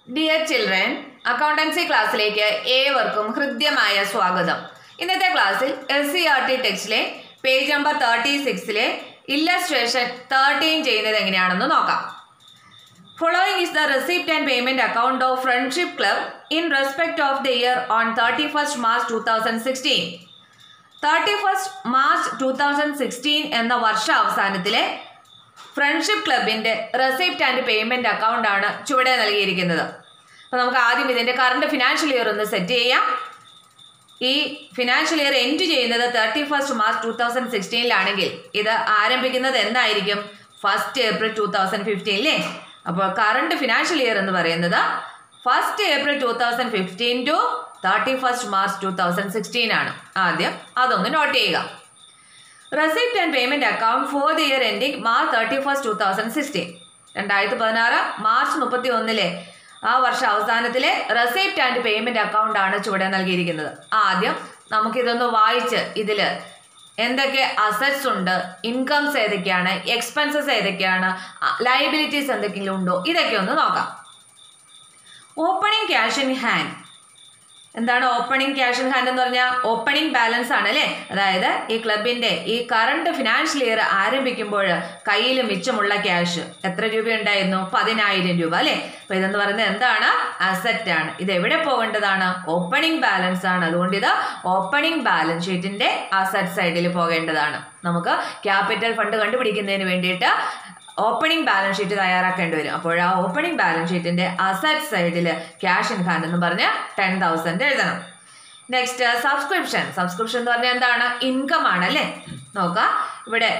Dear children accountancy ക്ലാസ്സിലേക്ക് ഏവർക്കും ഹൃദ്യമായ സ്വാഗതം ഇന്നത്തെ ക്ലാസ്സിൽ എസ് സി ആർ ടി ടെക്സ്റ്റിലെ പേജ് നമ്പർ തേർട്ടി സിക്സിലെ ഇല്ലസ്ട്രേഷൻ തേർട്ടീൻ ചെയ്യുന്നത് എങ്ങനെയാണെന്ന് നോക്കാം following is the receipt and payment account of friendship club in respect of the year on thirty first March two thousand sixteen thirty first March two thousand sixteen എന്ന വർഷ അവസാനത്തിലെ friendship ക്ലബിന്റെ receipt and payment account ആണ് ചുവടെ നൽകിയിരിക്കുന്നത് അപ്പോൾ നമുക്ക് ആദ്യം ഇതിന്റെ കറണ്ട് ഫിനാൻഷ്യൽ ഇയർ ഒന്ന് സെറ്റ് ചെയ്യാം ഈ ഫിനാൻഷ്യൽ ഇയർ എൻഡ് ചെയ്യുന്നത് thirty first March two thousand സിക്സ്റ്റീനിലാണെങ്കിൽ ഇത് ആരംഭിക്കുന്നത് എന്നായിരിക്കും ഫസ്റ്റ് ഏപ്രിൽ ടു തൗസൻഡ് ഫിഫ്റ്റീനിലെ അപ്പോൾ കറണ്ട് ഫിനാൻഷ്യൽ ഇയർ എന്ന് പറയുന്നത് first April two thousand fifteen to thirty first March two thousand sixteen ആണ് ആദ്യം അതൊന്ന് നോട്ട് ചെയ്യുക receipt and payment account for the year ending March thirty first two thousand sixteen രണ്ടായിരത്തി പതിനാറ് മാർച്ച് മുപ്പത്തി ഒന്നിലെ ആ വർഷ അവസാനത്തിലെ റെസിപ്റ്റ് ആൻഡ് പേയ്മെന്റ് അക്കൗണ്ട് ആണ് ചുവടെ നൽകിയിരിക്കുന്നത് ആദ്യം നമുക്കിതൊന്ന് വായിച്ച് ഇതിൽ എന്തൊക്കെ അസറ്റ്സ് ഉണ്ട് ഇൻകംസ് ഏതൊക്കെയാണ് എക്സ്പെൻസസ് ഏതൊക്കെയാണ് ലയബിലിറ്റീസ് എന്തെങ്കിലും ഉണ്ടോ ഇതൊക്കെ ഒന്ന് നോക്കാം ഓപ്പണിംഗ് ക്യാഷ് ഇൻ ഹാൻഡ് എന്താണ് ഓപ്പണിംഗ് ക്യാഷ് ഇൻ ഹാൻഡ് എന്ന് പറഞ്ഞാൽ ഓപ്പണിംഗ് ബാലൻസ് ആണ് അല്ലേ അതായത് ഈ ക്ലബിന്റെ ഈ കറണ്ട് ഫിനാൻഷ്യൽ ഇയർ ആരംഭിക്കുമ്പോൾ കയ്യിൽ മിച്ചമുള്ള ക്യാഷ് എത്ര രൂപ ഉണ്ടായിരുന്നു പതിനായിരം രൂപ അല്ലേ അപ്പൊ ഇതെന്ന് പറയുന്നത് എന്താണ് അസറ്റ് ആണ് ഇത് എവിടെ പോകേണ്ടതാണ് ഓപ്പണിംഗ് ബാലൻസ് ആണ് അതുകൊണ്ട് ഇത് ഓപ്പണിംഗ് ബാലൻസ് ഷീറ്റിന്റെ അസറ്റ് സൈഡിൽ പോകേണ്ടതാണ് നമുക്ക് ക്യാപിറ്റൽ ഫണ്ട് കണ്ടുപിടിക്കുന്നതിന് വേണ്ടിയിട്ട് ഓപ്പണിംഗ് ബാലൻസ് ഷീറ്റ് തയ്യാറാക്കേണ്ടി വരും അപ്പോൾ ആ ഓപ്പണിംഗ് ബാലൻസ് ഷീറ്റിന്റെ അസറ്റ് സൈഡിൽ ക്യാഷ് ഇൻ ഹാൻഡ് എന്ന് പറഞ്ഞ് ടെൻ തൗസൻഡ് എഴുതണം നെക്സ്റ്റ് സബ്സ്ക്രിപ്ഷൻ സബ്സ്ക്രിപ്ഷൻ എന്ന് പറഞ്ഞാൽ എന്താണ് ഇൻകം ആണ് അല്ലേ നോക്കുക ഇവിടെ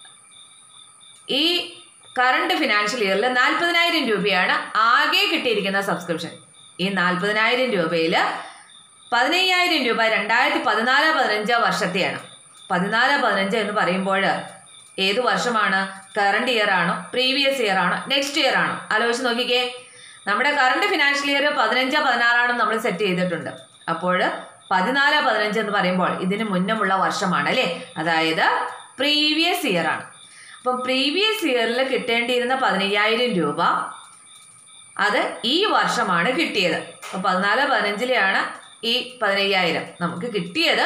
ഈ കറണ്ട് ഫിനാൻഷ്യൽ ഇയറിൽ നാൽപ്പതിനായിരം രൂപയാണ് ആകെ കിട്ടിയിരിക്കുന്ന സബ്സ്ക്രിപ്ഷൻ ഈ നാൽപ്പതിനായിരം രൂപയിൽ പതിനയ്യായിരം രൂപ രണ്ടായിരത്തി പതിനാല് പതിനഞ്ച് വർഷത്തെയാണ് പതിനാല് പതിനഞ്ച് എന്ന് പറയുമ്പോൾ ഏത് വർഷമാണ് കറണ്ട് ഇയർ ആണോ പ്രീവിയസ് ഇയർ ആണോ നെക്സ്റ്റ് ഇയർ ആണോ ആലോചിച്ച് നോക്കിക്കേ നമ്മുടെ കറണ്ട് ഫിനാൻഷ്യൽ ഇയർ പതിനഞ്ച് പതിനാറാണ് നമ്മൾ സെറ്റ് ചെയ്തിട്ടുണ്ട് അപ്പോൾ പതിനാല് പതിനഞ്ച് എന്ന് പറയുമ്പോൾ ഇതിന് മുന്നമുള്ള വർഷമാണ് അല്ലേ അതായത് പ്രീവിയസ് ഇയർ ആണ് അപ്പം പ്രീവിയസ് ഇയറിൽ കിട്ടേണ്ടിയിരുന്ന പതിനയ്യായിരം രൂപ അത് ഈ വർഷമാണ് കിട്ടിയത് അപ്പം പതിനാല് പതിനഞ്ചിലെയാണ് ഈ പതിനയ്യായിരം നമുക്ക് കിട്ടിയത്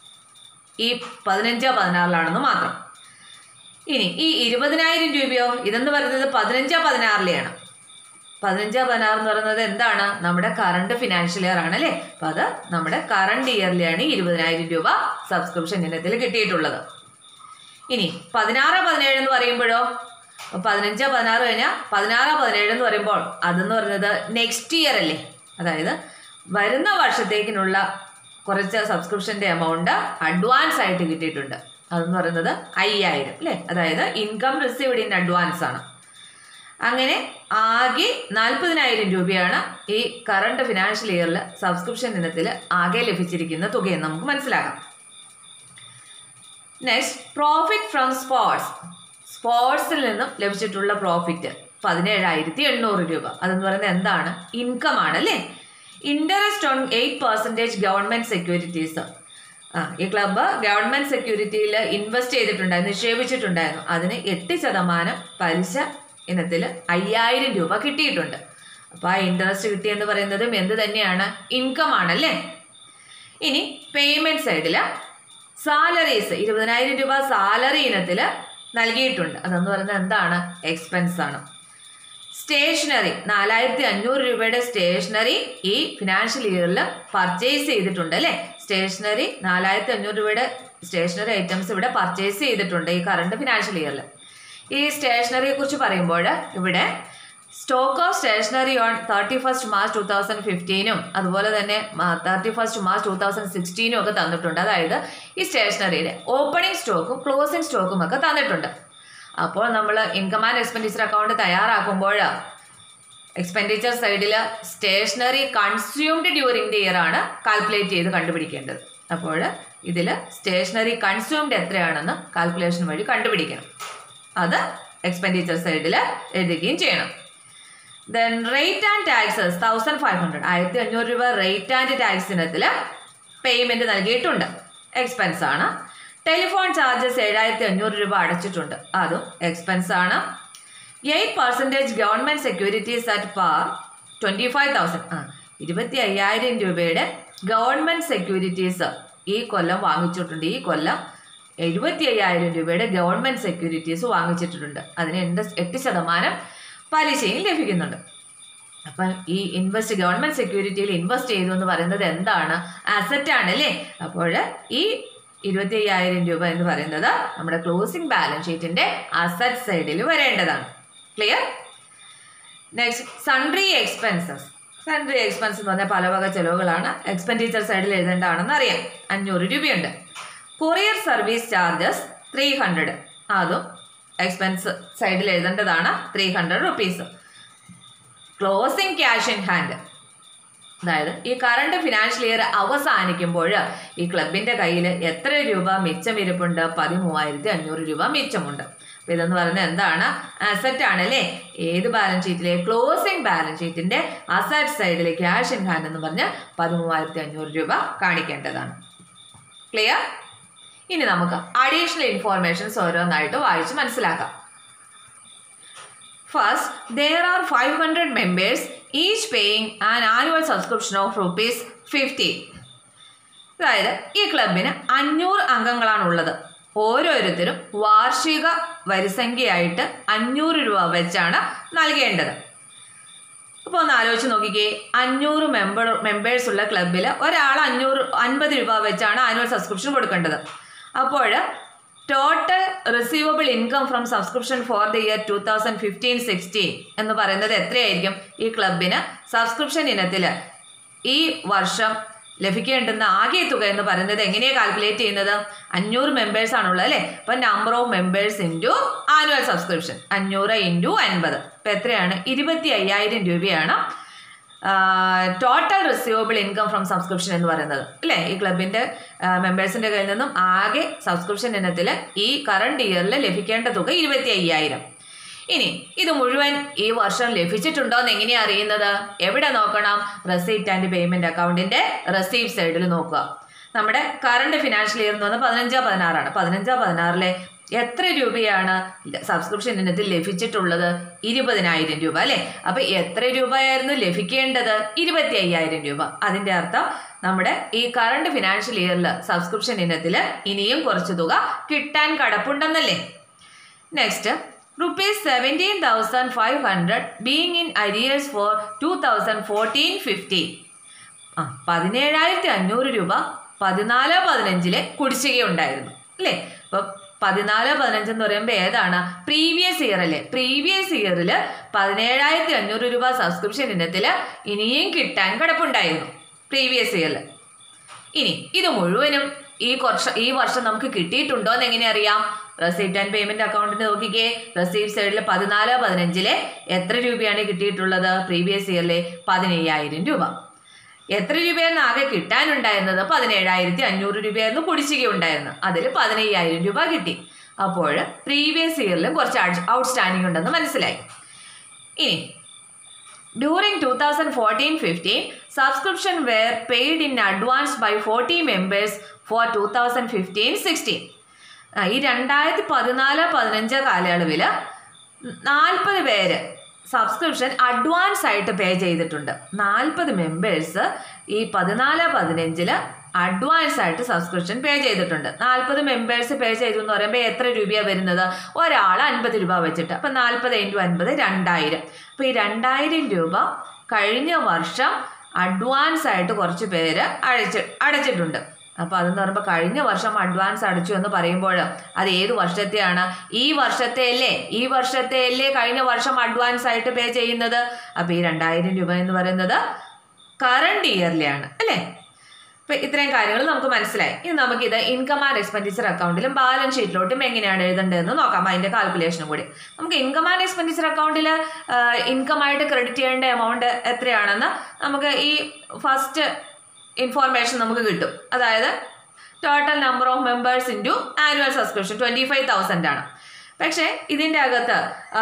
ഈ പതിനഞ്ച് പതിനാറിലാണെന്ന് മാത്രം ഇനി ഈ ഇരുപതിനായിരം രൂപയോ ഇതെന്ന് പറയുന്നത് പതിനഞ്ച് പതിനാറിലെയാണ് പതിനഞ്ച് പതിനാറ് എന്ന് പറയുന്നത് എന്താണ് നമ്മുടെ കറണ്ട് ഫിനാൻഷ്യൽ ഇയർ ആണ് അല്ലേ അപ്പം അത് നമ്മുടെ കറണ്ട് ഇയറിലെയാണ് ഈ ഇരുപതിനായിരം രൂപ സബ്സ്ക്രിപ്ഷൻ ഇനത്തിൽ കിട്ടിയിട്ടുള്ളത് ഇനി പതിനാറ് പതിനേഴ് എന്ന് പറയുമ്പോഴോ പതിനഞ്ച് പതിനാറ് കഴിഞ്ഞാൽ പതിനാറ് പതിനേഴ് എന്ന് പറയുമ്പോൾ അതെന്ന് പറയുന്നത് നെക്സ്റ്റ് ഇയർ അല്ലേ അതായത് വരുന്ന വർഷത്തേക്കിനുള്ള കുറച്ച് സബ്സ്ക്രിപ്ഷൻ്റെ എമൗണ്ട് അഡ്വാൻസ് ആയിട്ട് കിട്ടിയിട്ടുണ്ട് അതെന്ന് പറയുന്നത് അയ്യായിരം അല്ലേ അതായത് ഇൻകം റിസീവ്ഡ് ഇൻ അഡ്വാൻസ് ആണ് അങ്ങനെ ആകെ നാൽപ്പതിനായിരം രൂപയാണ് ഈ കറണ്ട് ഫിനാൻഷ്യൽ ഇയറിൽ സബ്സ്ക്രിപ്ഷൻ ഇനത്തിൽ ആകെ ലഭിച്ചിരിക്കുന്ന തുകയെന്ന് നമുക്ക് മനസ്സിലാക്കാം നെക്സ്റ്റ് പ്രോഫിറ്റ് ഫ്രം സ്പോർട്സ് സ്പോർട്സിൽ നിന്നും ലഭിച്ചിട്ടുള്ള പ്രോഫിറ്റ് പതിനേഴായിരത്തി എണ്ണൂറ് രൂപ അതെന്ന് പറയുന്നത് എന്താണ് ഇൻകം ആണ് അല്ലേ interest on eight percentage government securities ആ ഈ ക്ലബ്ബ് ഗവൺമെൻറ് സെക്യൂരിറ്റിയിൽ ഇൻവെസ്റ്റ് ചെയ്തിട്ടുണ്ടായിരുന്നു നിക്ഷേപിച്ചിട്ടുണ്ടായിരുന്നു അതിന് എട്ട് ശതമാനം പലിശ ഇനത്തിൽ അയ്യായിരം രൂപ കിട്ടിയിട്ടുണ്ട് അപ്പോൾ ആ ഇൻട്രസ്റ്റ് കിട്ടിയെന്ന് പറയുന്നതും എന്ത് തന്നെയാണ് ഇൻകം ആണല്ലേ ഇനി പേയ്മെൻറ്റ് സൈഡിൽ സാലറീസ് ഇരുപതിനായിരം രൂപ സാലറി ഇനത്തിൽ നൽകിയിട്ടുണ്ട് അതെന്ന് പറയുന്നത് എന്താണ് എക്സ്പെൻസ് ആണ് സ്റ്റേഷനറി നാലായിരത്തി അഞ്ഞൂറ് രൂപയുടെ സ്റ്റേഷനറി ഈ ഫിനാൻഷ്യൽ ഇയറിൽ പർച്ചേസ് ചെയ്തിട്ടുണ്ട് അല്ലേ സ്റ്റേഷനറി നാലായിരത്തി അഞ്ഞൂറ് രൂപയുടെ സ്റ്റേഷനറി ഐറ്റംസ് ഇവിടെ പർച്ചേസ് ചെയ്തിട്ടുണ്ട് ഈ കറണ്ട് ഫിനാൻഷ്യൽ ഇയറിൽ ഈ സ്റ്റേഷനറിയെ കുറിച്ച് പറയുമ്പോൾ ഇവിടെ stock of stationery on thirty first March two thousand ഫിഫ്റ്റീനും അതുപോലെ തന്നെ thirty first March two thousand സിക്സ്റ്റീനും ഒക്കെ തന്നിട്ടുണ്ട് അതായത് ഈ സ്റ്റേഷനറിയുടെ ഓപ്പണിംഗ് സ്റ്റോക്കും ക്ലോസിംഗ് സ്റ്റോക്കും ഒക്കെ തന്നിട്ടുണ്ട് അപ്പോൾ നമ്മൾ ഇൻകം ആൻഡ് എക്സ്പെൻഡിച്ചർ അക്കൗണ്ട് തയ്യാറാക്കുമ്പോൾ എക്സ്പെൻഡിച്ചർ സൈഡിൽ stationery consumed during the year ആണ് കാൽക്കുലേറ്റ് ചെയ്ത് കണ്ടുപിടിക്കേണ്ടത് അപ്പോൾ ഇതിൽ സ്റ്റേഷനറി കൺസ്യൂംഡ് എത്രയാണെന്ന് കാൽക്കുലേഷൻ വഴി കണ്ടുപിടിക്കണം അത് എക്സ്പെൻഡിച്ചർ സൈഡിൽ എഴുതുകയും ചെയ്യണം then rate and taxes thousand five hundred ആയിരത്തി അഞ്ഞൂറ് രൂപ റേറ്റ് ആൻഡ് ടാക്സ് ഇനത്തിൽ പേയ്മെൻറ്റ് നൽകിയിട്ടുണ്ട് എക്സ്പെൻസ് ആണ് ടെലിഫോൺ ചാർജസ് ഏഴായിരത്തി അഞ്ഞൂറ് രൂപ അടച്ചിട്ടുണ്ട് അതും എക്സ്പെൻസ് ആണ് eight percentage government securities at par twenty five thousand ആ ഇരുപത്തി അയ്യായിരം രൂപയുടെ ഗവൺമെൻറ് സെക്യൂരിറ്റീസ് ഈ കൊല്ലം വാങ്ങിച്ചിട്ടുണ്ട് ഈ കൊല്ലം എഴുപത്തി അയ്യായിരം രൂപയുടെ ഗവൺമെൻറ് സെക്യൂരിറ്റീസ് വാങ്ങിച്ചിട്ടുണ്ട് അതിന് എട്ട് എട്ട് ശതമാനം പലിശയും ലഭിക്കുന്നുണ്ട് അപ്പം ഈ ഇൻവെസ്റ്റ് ഗവൺമെന്റ് സെക്യൂരിറ്റിയിൽ ഇൻവെസ്റ്റ് ചെയ്തു എന്ന് പറയുന്നത് എന്താണ് അസറ്റ് ആണ് അല്ലേ അപ്പോൾ ഈ ഇരുപത്തി അയ്യായിരം രൂപ എന്ന് പറയുന്നത് നമ്മുടെ ക്ലോസിംഗ് ബാലൻസ് ഷീറ്റിന്റെ അസറ്റ് സൈഡിൽ വരേണ്ടതാണ് clear next sundry expenses sundry expense എന്ന് പറഞ്ഞാൽ പല വക ചെലവുകളാണ് എക്സ്പെൻഡിച്ചർ സൈഡിൽ എഴുതേണ്ടതാണെന്ന് അറിയാം അഞ്ഞൂറ് രൂപയുണ്ട് courier service charges three hundred അതും എക്സ്പെൻസ് സൈഡിൽ എഴുതേണ്ടതാണ് three hundred rupees closing cash in hand അതായത് ഈ കറണ്ട് ഫിനാൻഷ്യൽ ഇയർ അവസാനിക്കുമ്പോൾ ഈ ക്ലബിൻ്റെ കയ്യിൽ എത്ര രൂപ മിച്ചം ഇരിപ്പുണ്ട് പതിമൂവായിരത്തി അഞ്ഞൂറ് രൂപ മിച്ചമുണ്ട് അപ്പോൾ ഇതെന്ന് പറയുന്നത് എന്താണ് അസറ്റ് ആണ് അല്ലേ ഏത് ബാലൻസ് ഷീറ്റിലെ ക്ലോസിംഗ് ബാലൻസ് ഷീറ്റിന്റെ അസറ്റ് സൈഡിൽ ക്യാഷ് ഇൻ ഹാൻഡ് എന്ന് പറഞ്ഞ് പതിമൂവായിരത്തി അഞ്ഞൂറ് രൂപ കാണിക്കേണ്ടതാണ് ക്ലിയർ ഇനി നമുക്ക് അഡീഷണൽ ഇൻഫോർമേഷൻസ് ഓരോന്നായിട്ട് വായിച്ച് മനസ്സിലാക്കാം first there are 500 members each paying an annual subscription of rupees 50 അതായത് ഈ ക്ലബിന് അഞ്ഞൂറ് അംഗങ്ങളാണുള്ളത് ഓരോരുത്തരും വാർഷിക വരിസംഖ്യയായിട്ട് അഞ്ഞൂറ് രൂപ വെച്ചാണ് നൽകേണ്ടത് അപ്പോൾ ഒന്ന് ആലോചിച്ച് നോക്കിക്കേ അഞ്ഞൂറ് മെമ്പർ മെമ്പേഴ്സ് ഉള്ള ക്ലബിൽ ഒരാൾ അഞ്ഞൂറ് അൻപത് രൂപ വെച്ചാണ് ആനുവൽ സബ്സ്ക്രിപ്ഷൻ കൊടുക്കേണ്ടത് അപ്പോൾ total receivable income from subscription for the year two thousand fifteen sixteen എന്ന് പറയുന്നത് എത്രയായിരിക്കും ഈ ക്ലബിന് സബ്സ്ക്രിപ്ഷൻ ഇനത്തിൽ ഈ വർഷം ലഭിക്കേണ്ടുന്ന ആകെ തുക എന്ന് പറയുന്നത് എങ്ങനെയാണ് കാൽക്കുലേറ്റ് ചെയ്യുന്നത് അഞ്ഞൂറ് മെമ്പേഴ്സ് ആണുള്ളത് അല്ലേ അപ്പം number of members into annual subscription അഞ്ഞൂറ് ഇൻറ്റു അൻപത് അപ്പം എത്രയാണ് ഇരുപത്തി അയ്യായിരം രൂപയാണ് total receivable income from subscription എന്ന് പറയുന്നത് അല്ലേ ഈ ക്ലബിൻ്റെ മെമ്പേഴ്സിൻ്റെ കയ്യിൽ നിന്നും ആകെ സബ്സ്ക്രിപ്ഷൻ ഇനത്തിൽ ഈ കറണ്ട് ഇയറിൽ ലഭിക്കേണ്ട തുക ഇരുപത്തി അയ്യായിരം ഇനി ഇത് മുഴുവൻ ഈ വർഷം ലഭിച്ചിട്ടുണ്ടോ എന്ന് എങ്ങനെയാണ് അറിയുന്നത് എവിടെ നോക്കണം റെസീപ്റ്റ് ആൻഡ് പേയ്മെന്റ് അക്കൗണ്ടിന്റെ റെസീപ്റ്റ് സൈഡിൽ നോക്കുക നമ്മുടെ കറണ്ട് ഫിനാൻഷ്യൽ ഇയർ എന്ന് പറഞ്ഞാൽ പതിനഞ്ച് പതിനാറാണ് പതിനഞ്ച് പതിനാറിലെ എത്ര രൂപയാണ് സബ്സ്ക്രിപ്ഷൻ ഇനത്തിൽ ലഭിച്ചിട്ടുള്ളത് ഇരുപതിനായിരം രൂപ അല്ലേ അപ്പൊ എത്ര രൂപയായിരുന്നു ലഭിക്കേണ്ടത് ഇരുപത്തി അയ്യായിരം രൂപ അതിന്റെ അർത്ഥം നമ്മുടെ ഈ കറണ്ട് ഫിനാൻഷ്യൽ ഇയറിൽ സബ്സ്ക്രിപ്ഷൻ ഇനത്തിൽ ഇനിയും കുറച്ച് തുക കിട്ടാൻ കടപ്പുണ്ടെന്നല്ലേ next rupees seventeen thousand five hundred being in arrears for two thousand fourteen fifteen ആ പതിനേഴായിരത്തി അഞ്ഞൂറ് രൂപ പതിനാല് പതിനഞ്ചിലെ കുടിശ്ശികയുണ്ടായിരുന്നു അല്ലേ അപ്പം പതിനാല് പതിനഞ്ച് എന്ന് പറയുമ്പോൾ ഏതാണ് പ്രീവിയസ് ഇയർ അല്ലേ പ്രീവിയസ് ഇയറിൽ പതിനേഴായിരത്തി അഞ്ഞൂറ് രൂപ സബ്സ്ക്രിപ്ഷൻ ഇനത്തിൽ ഇനിയും കിട്ടാൻ കിടപ്പുണ്ടായിരുന്നു പ്രീവിയസ് ഇയറിൽ ഇനി ഇത് മുഴുവനും ഈ കുറച്ച് ഈ വർഷം നമുക്ക് കിട്ടിയിട്ടുണ്ടോ എന്ന് എങ്ങനെ അറിയാം റെസീപ്റ്റ് ആൻഡ് പേയ്മെന്റ് അക്കൗണ്ടിന് നോക്കിക്കേ റെസീപ്റ്റ് സൈഡിൽ പതിനാല് പതിനഞ്ചിലെ എത്ര രൂപയാണ് കിട്ടിയിട്ടുള്ളത് പ്രീവിയസ് ഇയറിലെ പതിനയ്യായിരം രൂപ എത്ര രൂപയായിരുന്നു ആകെ കിട്ടാനുണ്ടായിരുന്നത് പതിനേഴായിരത്തി അഞ്ഞൂറ് രൂപയായിരുന്നു കുടിശ്ശിക ഉണ്ടായിരുന്നത് അതിൽ പതിനയ്യായിരം രൂപ കിട്ടി അപ്പോൾ പ്രീവിയസ് ഇയറിലും കുറച്ച് ഔട്ട്സ്റ്റാൻഡിംഗ് ഉണ്ടെന്ന് മനസ്സിലായി ഇനി during two thousand fourteen fifteen subscription were paid in advance by forty members for two thousand fifteen sixteen ഈ രണ്ടായിരത്തി പതിനാല് പതിനഞ്ച് കാലയളവിൽ നാൽപ്പത് പേര് സബ്സ്ക്രിപ്ഷൻ അഡ്വാൻസ് ആയിട്ട് പേ ചെയ്തിട്ടുണ്ട് നാൽപ്പത് മെമ്പേഴ്സ് ഈ പതിനാല് പതിനഞ്ചില് അഡ്വാൻസ് ആയിട്ട് സബ്സ്ക്രിപ്ഷൻ പേ ചെയ്തിട്ടുണ്ട് നാൽപ്പത് മെമ്പേഴ്സ് പേ ചെയ്തു എന്ന് പറയുമ്പോൾ എത്ര രൂപയാണ് വരുന്നത് ഒരാൾ അൻപത് രൂപ വെച്ചിട്ട് അപ്പം നാൽപ്പത് ഇൻറ്റു അൻപത് രണ്ടായിരം അപ്പോൾ ഈ രണ്ടായിരം രൂപ കഴിഞ്ഞ വർഷം അഡ്വാൻസ് ആയിട്ട് കുറച്ച് പേര് അടച്ച് അടച്ചിട്ടുണ്ട് അപ്പോൾ അതെന്ന് പറയുമ്പോൾ കഴിഞ്ഞ വർഷം അഡ്വാൻസ് അടച്ചു എന്ന് പറയുമ്പോൾ അത് ഏത് വർഷത്തെയാണ് ഈ വർഷത്തെ അല്ലേ ഈ വർഷത്തെ അല്ലേ കഴിഞ്ഞ വർഷം അഡ്വാൻസ് ആയിട്ട് പേ ചെയ്യുന്നത് അപ്പോൾ ഈ രണ്ടായിരം രൂപ എന്ന് പറയുന്നത് കറണ്ട് ഇയറിലെയാണ് അല്ലേ അപ്പോൾ ഇത്രയും കാര്യങ്ങൾ നമുക്ക് മനസ്സിലായി ഇനി നമുക്കിത് ഇൻകം ആൻഡ് എക്സ്പെൻഡിച്ചർ അക്കൗണ്ടിലും ബാലൻസ് ഷീറ്റിലോട്ടും എങ്ങനെയാണ് എഴുതേണ്ടതെന്ന് നോക്കാം അതിൻ്റെ കാൽക്കുലേഷനും കൂടി നമുക്ക് ഇൻകം ആൻഡ് എക്സ്പെൻഡിച്ചർ അക്കൗണ്ടിൽ ഇൻകം ആയിട്ട് ക്രെഡിറ്റ് ചെയ്യേണ്ട എമൗണ്ട് എത്രയാണെന്ന് നമുക്ക് ഈ ഫസ്റ്റ് ഇൻഫോർമേഷൻ നമുക്ക് കിട്ടും അതായത് total number of members into annual subscription twenty five thousand ആണ് പക്ഷേ ഇതിൻ്റെ അകത്ത്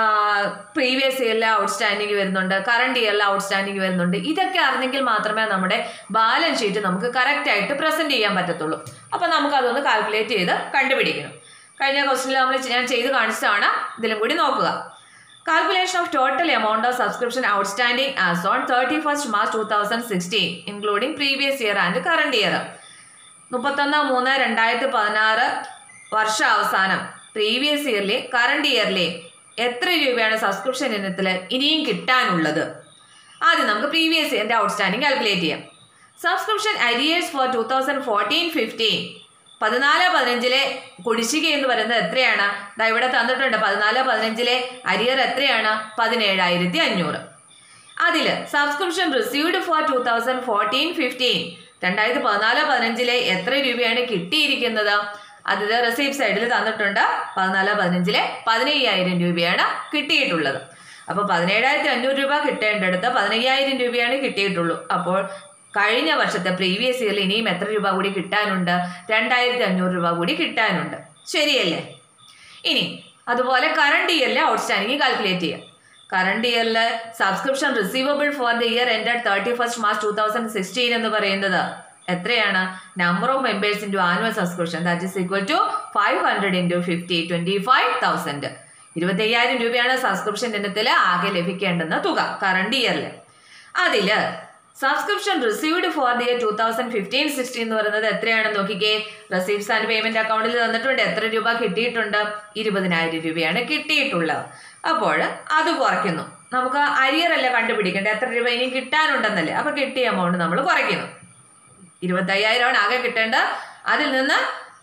പ്രീവിയസ് ഇയറിൽ ഔട്ട്സ്റ്റാൻഡിങ് വരുന്നുണ്ട് കറണ്ട് ഇയറിൽ ഔട്ട്സ്റ്റാൻഡിങ് വരുന്നുണ്ട് ഇതൊക്കെ അറിഞ്ഞെങ്കിൽ മാത്രമേ നമ്മുടെ ബാലൻസ് ഷീറ്റ് നമുക്ക് കറക്റ്റ് ആയിട്ട് പ്രസൻറ്റ് ചെയ്യാൻ പറ്റത്തുള്ളൂ അപ്പോൾ നമുക്ക് അതൊന്ന് കാൽക്കുലേറ്റ് ചെയ്ത് കണ്ടുപിടിക്കണം കഴിഞ്ഞ ക്വസ്റ്റിനിൽ നമ്മൾ ഞാൻ ചെയ്ത് കാണിച്ചതാണ് ഇതിലും കൂടി നോക്കുക Calculation of total amount of subscription outstanding as on 31st March 2016, including previous year and current year. മുപ്പത്തൊന്ന് മൂന്ന് രണ്ടായിരത്തി പതിനാറ് വർഷ അവസാനം പ്രീവിയസ് ഇയറിലെ കറണ്ട് ഇയറിലെ എത്ര രൂപയാണ് സബ്സ്ക്രിപ്ഷൻ ഇനത്തിൽ ഇനിയും കിട്ടാനുള്ളത് ആദ്യം നമുക്ക് പ്രീവിയസ് ഇയറിൻ്റെ ഔട്ട്സ്റ്റാൻഡിങ് കാൽക്കുലേറ്റ് ചെയ്യാം subscription arrears for two thousand fourteen fifteen പതിനാല് പതിനഞ്ചിലെ കുടിശ്ശിക എന്ന് പറയുന്നത് എത്രയാണ് ദാ ഇവിടെ തന്നിട്ടുണ്ട് പതിനാല് പതിനഞ്ചിലെ അരിയർ എത്രയാണ് പതിനേഴായിരത്തി അഞ്ഞൂറ് അതിൽ subscription received for two thousand fourteen fifteen രണ്ടായിരത്തി പതിനാല് പതിനഞ്ചിലെ എത്ര രൂപയാണ് കിട്ടിയിരിക്കുന്നത് അതിൽ റെസീപ്റ്റ് സൈഡിൽ തന്നിട്ടുണ്ട് പതിനാല് പതിനഞ്ചിലെ പതിനയ്യായിരം രൂപയാണ് കിട്ടിയിട്ടുള്ളത് അപ്പോൾ പതിനേഴായിരത്തി അഞ്ഞൂറ് രൂപ കിട്ടേണ്ടടുത്ത് പതിനയ്യായിരം രൂപയാണ് കിട്ടിയിട്ടുള്ളൂ അപ്പോൾ കഴിഞ്ഞ വർഷത്തെ പ്രീവിയസ് ഇയറിൽ ഇനിയും എത്ര രൂപ കൂടി കിട്ടാനുണ്ട് രണ്ടായിരത്തി അഞ്ഞൂറ് രൂപ കൂടി കിട്ടാനുണ്ട് ശരിയല്ലേ ഇനി അതുപോലെ കറണ്ട് ഇയറിലെ ഔട്ട്സ്റ്റാൻഡിങ് കാൽക്കുലേറ്റ് ചെയ്യാം കറണ്ട് ഇയറിൽ subscription receivable for the year ended thirty first March two thousand sixteen എന്ന് പറയുന്നത് എത്രയാണ് number of members into annual subscription that is equal to five hundred into fifty twenty five thousand ഇരുപത്തി അയ്യായിരം രൂപയാണ് subscription ഇനത്തിൽ ആകെ ലഭിക്കേണ്ടുന്ന തുക കറണ്ട് ഇയറിൽ അതിൽ subscription received for the year two thousand fifteen sixteen എന്ന് പറയുന്നത് എത്രയാണെന്ന് നോക്കിക്കേ റെസീപ്റ്റ്സ് ആൻഡ് പേയ്മെന്റ് അക്കൗണ്ടിൽ തന്നിട്ടുണ്ട് എത്ര രൂപ കിട്ടിയിട്ടുണ്ട് ഇരുപതിനായിരം രൂപയാണ് കിട്ടിയിട്ടുള്ളത് അപ്പോൾ അത് കുറയ്ക്കുന്നു നമുക്ക് അരിയർ അല്ലേ കണ്ടുപിടിക്കേണ്ടത് എത്ര രൂപ ഇനിയും കിട്ടാനുണ്ടെന്നല്ലേ അപ്പോൾ കിട്ടിയ എമൗണ്ട് നമ്മൾ കുറയ്ക്കുന്നു ഇരുപത്തയ്യായിരമാണ് ആകെ കിട്ടേണ്ടത് അതിൽ നിന്ന്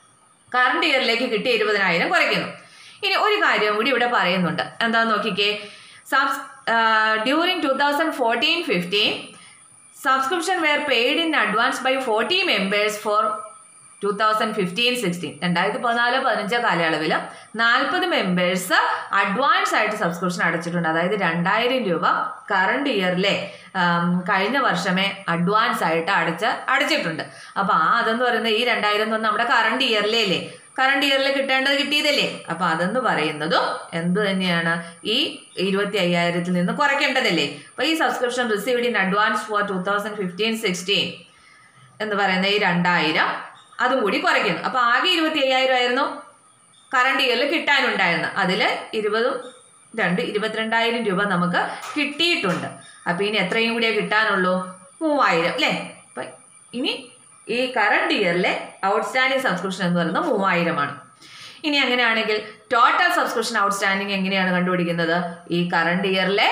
കറണ്ട് ഇയറിലേക്ക് കിട്ടിയ ഇരുപതിനായിരം കുറയ്ക്കുന്നു ഇനി ഒരു കാര്യം കൂടി ഇവിടെ പറയുന്നുണ്ട് എന്താന്ന് നോക്കിക്കേ subs during two thousand fourteen fifteen subscription were paid in advance by forty members for two thousand fifteen sixteen രണ്ടായിരത്തി പതിനാല് പതിനഞ്ച് കാലയളവിൽ നാൽപ്പത് മെമ്പേഴ്സ് അഡ്വാൻസ് ആയിട്ട് സബ്സ്ക്രിപ്ഷൻ അടച്ചിട്ടുണ്ട് അതായത് രണ്ടായിരം രൂപ കറണ്ട് ഇയറിലെ കഴിഞ്ഞ വർഷമേ അഡ്വാൻസ് ആയിട്ട് അടച്ച് അടച്ചിട്ടുണ്ട് അപ്പോൾ ആ അതെന്ന് പറയുന്നത് ഈ രണ്ടായിരം എന്ന് പറഞ്ഞാൽ നമ്മുടെ കറണ്ട് ഇയറിലേ അല്ലേ കറണ്ട് ഇയറിൽ കിട്ടേണ്ടത് കിട്ടിയതല്ലേ അപ്പോൾ അതെന്ന് പറയുന്നതും എന്ത് തന്നെയാണ് ഈ ഇരുപത്തി അയ്യായിരത്തിൽ നിന്ന് കുറയ്ക്കേണ്ടതല്ലേ അപ്പോൾ ഈ subscription received in advance for two thousand fifteen sixteen എന്ന് പറയുന്ന ഈ രണ്ടായിരം അതും കൂടി കുറയ്ക്കുന്നു അപ്പോൾ ആകെ ഇരുപത്തി അയ്യായിരം ആയിരുന്നു കറണ്ട് ഇയറിൽ കിട്ടാനുണ്ടായിരുന്നു അതിൽ ഇരുപതും രണ്ട് ഇരുപത്തിരണ്ടായിരം രൂപ നമുക്ക് കിട്ടിയിട്ടുണ്ട് അപ്പോൾ ഇനി എത്രയും കൂടിയേ കിട്ടാനുള്ളൂ മൂവായിരം അല്ലേ അപ്പം ഇനി ഈ കറണ്ട് ഇയറിലെ ഔട്ട്സ്റ്റാൻഡിങ് സബ്സ്ക്രിപ്ഷൻ എന്ന് പറയുന്നത് മൂവായിരമാണ് ഇനി അങ്ങനെയാണെങ്കിൽ ടോട്ടൽ സബ്സ്ക്രിപ്ഷൻ ഔട്ട്സ്റ്റാൻഡിങ് എങ്ങനെയാണ് കണ്ടുപിടിക്കുന്നത് ഈ കറണ്ട് ഇയറിലെ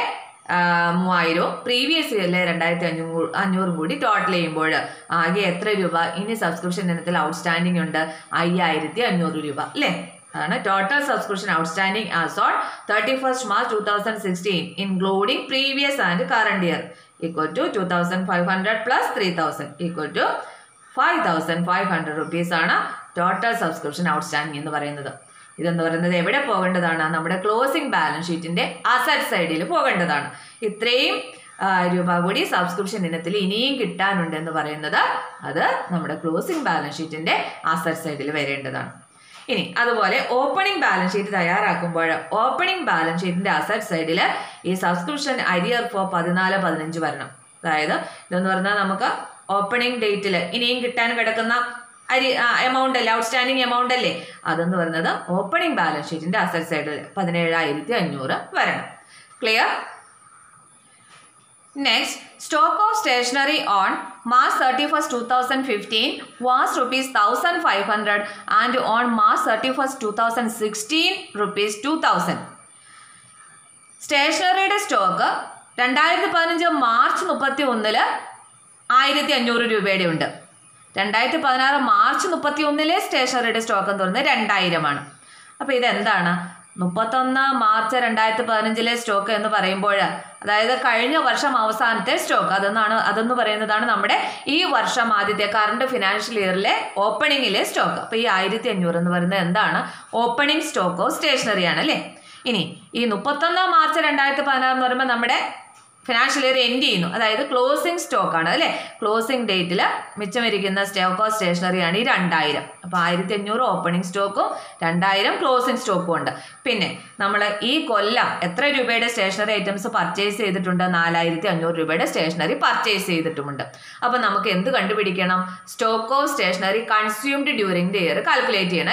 മൂവായിരവും പ്രീവിയസ് ഇയറിലെ രണ്ടായിരത്തി അഞ്ഞൂറ് അഞ്ഞൂറും കൂടി ടോട്ടൽ ചെയ്യുമ്പോൾ ആകെ എത്ര രൂപ ഇനി സബ്സ്ക്രിപ്ഷൻ ഇനത്തിൽ ഔട്ട്സ്റ്റാൻഡിങ് ഉണ്ട് അയ്യായിരത്തി അഞ്ഞൂറ് രൂപ അല്ലേ അതാണ് total subscription outstanding as on thirty first March two thousand sixteen including previous and current year equal to two thousand five hundred plus three thousand equal to five thousand five hundred rupees ആണ് total subscription outstanding എന്ന് പറയുന്നത് ഇതെന്ന് പറയുന്നത് എവിടെ പോകേണ്ടതാണ് നമ്മുടെ closing balance ഷീറ്റിന്റെ asset സൈഡിൽ പോകേണ്ടതാണ് ഇത്രയും രൂപ കൂടി സബ്സ്ക്രിപ്ഷൻ ഇനത്തിൽ ഇനിയും കിട്ടാനുണ്ട് എന്ന് പറയുന്നത് അത് നമ്മുടെ ക്ലോസിംഗ് ബാലൻസ് ഷീറ്റിന്റെ അസറ്റ് സൈഡിൽ വരേണ്ടതാണ് ഇനി അതുപോലെ ഓപ്പണിംഗ് ബാലൻസ് ഷീറ്റ് തയ്യാറാക്കുമ്പോൾ ഓപ്പണിംഗ് ബാലൻസ് ഷീറ്റിന്റെ അസറ്റ് സൈഡിൽ ഈ സബ്സ്ക്രിപ്ഷൻ അരിയർ ഫോർ പതിനാല് പതിനഞ്ച് വരണം അതായത് ഇതെന്ന് പറഞ്ഞാൽ നമുക്ക് ഓപ്പണിംഗ് ഡേറ്റിൽ ഇനിയും കിട്ടാൻ കിടക്കുന്ന അരി എമൗണ്ട് അല്ലേ ഔട്ട്സ്റ്റാൻഡിങ് എമൗണ്ട് അല്ലേ അതെന്ന് പറയുന്നത് ഓപ്പണിംഗ് ബാലൻസ് ഷീറ്റിന്റെ അസറ്റ് സൈഡിൽ പതിനേഴായിരത്തി അഞ്ഞൂറ് വരണം clear next stock of stationery on March thirty first two thousand fifteen was rupees thousand five hundred and on March thirty first two thousand sixteen rupees two thousand സ്റ്റേഷനറിയുടെ stock രണ്ടായിരത്തി പതിനഞ്ച് March മുപ്പത്തി ഒന്നില് ആയിരത്തി അഞ്ഞൂറ് രൂപയുടെ ഉണ്ട് രണ്ടായിരത്തി പതിനാറ് മാർച്ച് മുപ്പത്തി ഒന്നിലെ സ്റ്റേഷനറിയുടെ സ്റ്റോക്ക് എന്ന് പറയുന്നത് രണ്ടായിരമാണ് അപ്പോൾ ഇതെന്താണ് മുപ്പത്തൊന്ന് മാർച്ച് രണ്ടായിരത്തി പതിനഞ്ചിലെ സ്റ്റോക്ക് എന്ന് പറയുമ്പോൾ അതായത് കഴിഞ്ഞ വർഷം അവസാനത്തെ സ്റ്റോക്ക് അതെന്നാണ് അതെന്ന് പറയുന്നതാണ് നമ്മുടെ ഈ വർഷം ആദ്യത്തെ കറണ്ട് ഫിനാൻഷ്യൽ ഇയറിലെ ഓപ്പണിങ്ങിലെ സ്റ്റോക്ക് അപ്പോൾ ഈ ആയിരത്തി അഞ്ഞൂറ് എന്ന് പറയുന്നത് എന്താണ് ഓപ്പണിംഗ് സ്റ്റോക്കോ സ്റ്റേഷനറി ആണ് അല്ലേ ഇനി ഈ മുപ്പത്തൊന്ന് മാർച്ച് രണ്ടായിരത്തി പതിനാറ് എന്ന് പറയുമ്പോൾ നമ്മുടെ ഫിനാൻഷ്യൽ ഇയർ എൻഡ് ചെയ്യുന്നു അതായത് ക്ലോസിംഗ് സ്റ്റോക്ക് ആണ് അല്ലേ ക്ലോസിംഗ് ഡേറ്റിൽ മിച്ചമിരിക്കുന്ന സ്റ്റോക്ക് ഓഫ് സ്റ്റേഷനറിയാണ് ഈ രണ്ടായിരം അപ്പോൾ ആയിരത്തി അഞ്ഞൂറ് ഓപ്പണിംഗ് സ്റ്റോക്കും രണ്ടായിരം ക്ലോസിംഗ് സ്റ്റോക്കും ഉണ്ട് പിന്നെ നമ്മൾ ഈ കൊല്ലം എത്ര രൂപയുടെ സ്റ്റേഷനറി ഐറ്റംസ് പർച്ചേസ് ചെയ്തിട്ടുണ്ട് നാലായിരത്തി അഞ്ഞൂറ് രൂപയുടെ സ്റ്റേഷനറി പർച്ചേസ് ചെയ്തിട്ടുമുണ്ട് അപ്പോൾ നമുക്ക് എന്ത് കണ്ടുപിടിക്കണം stock of stationery consumed during the year calculate ചെയ്യണം അല്ലേ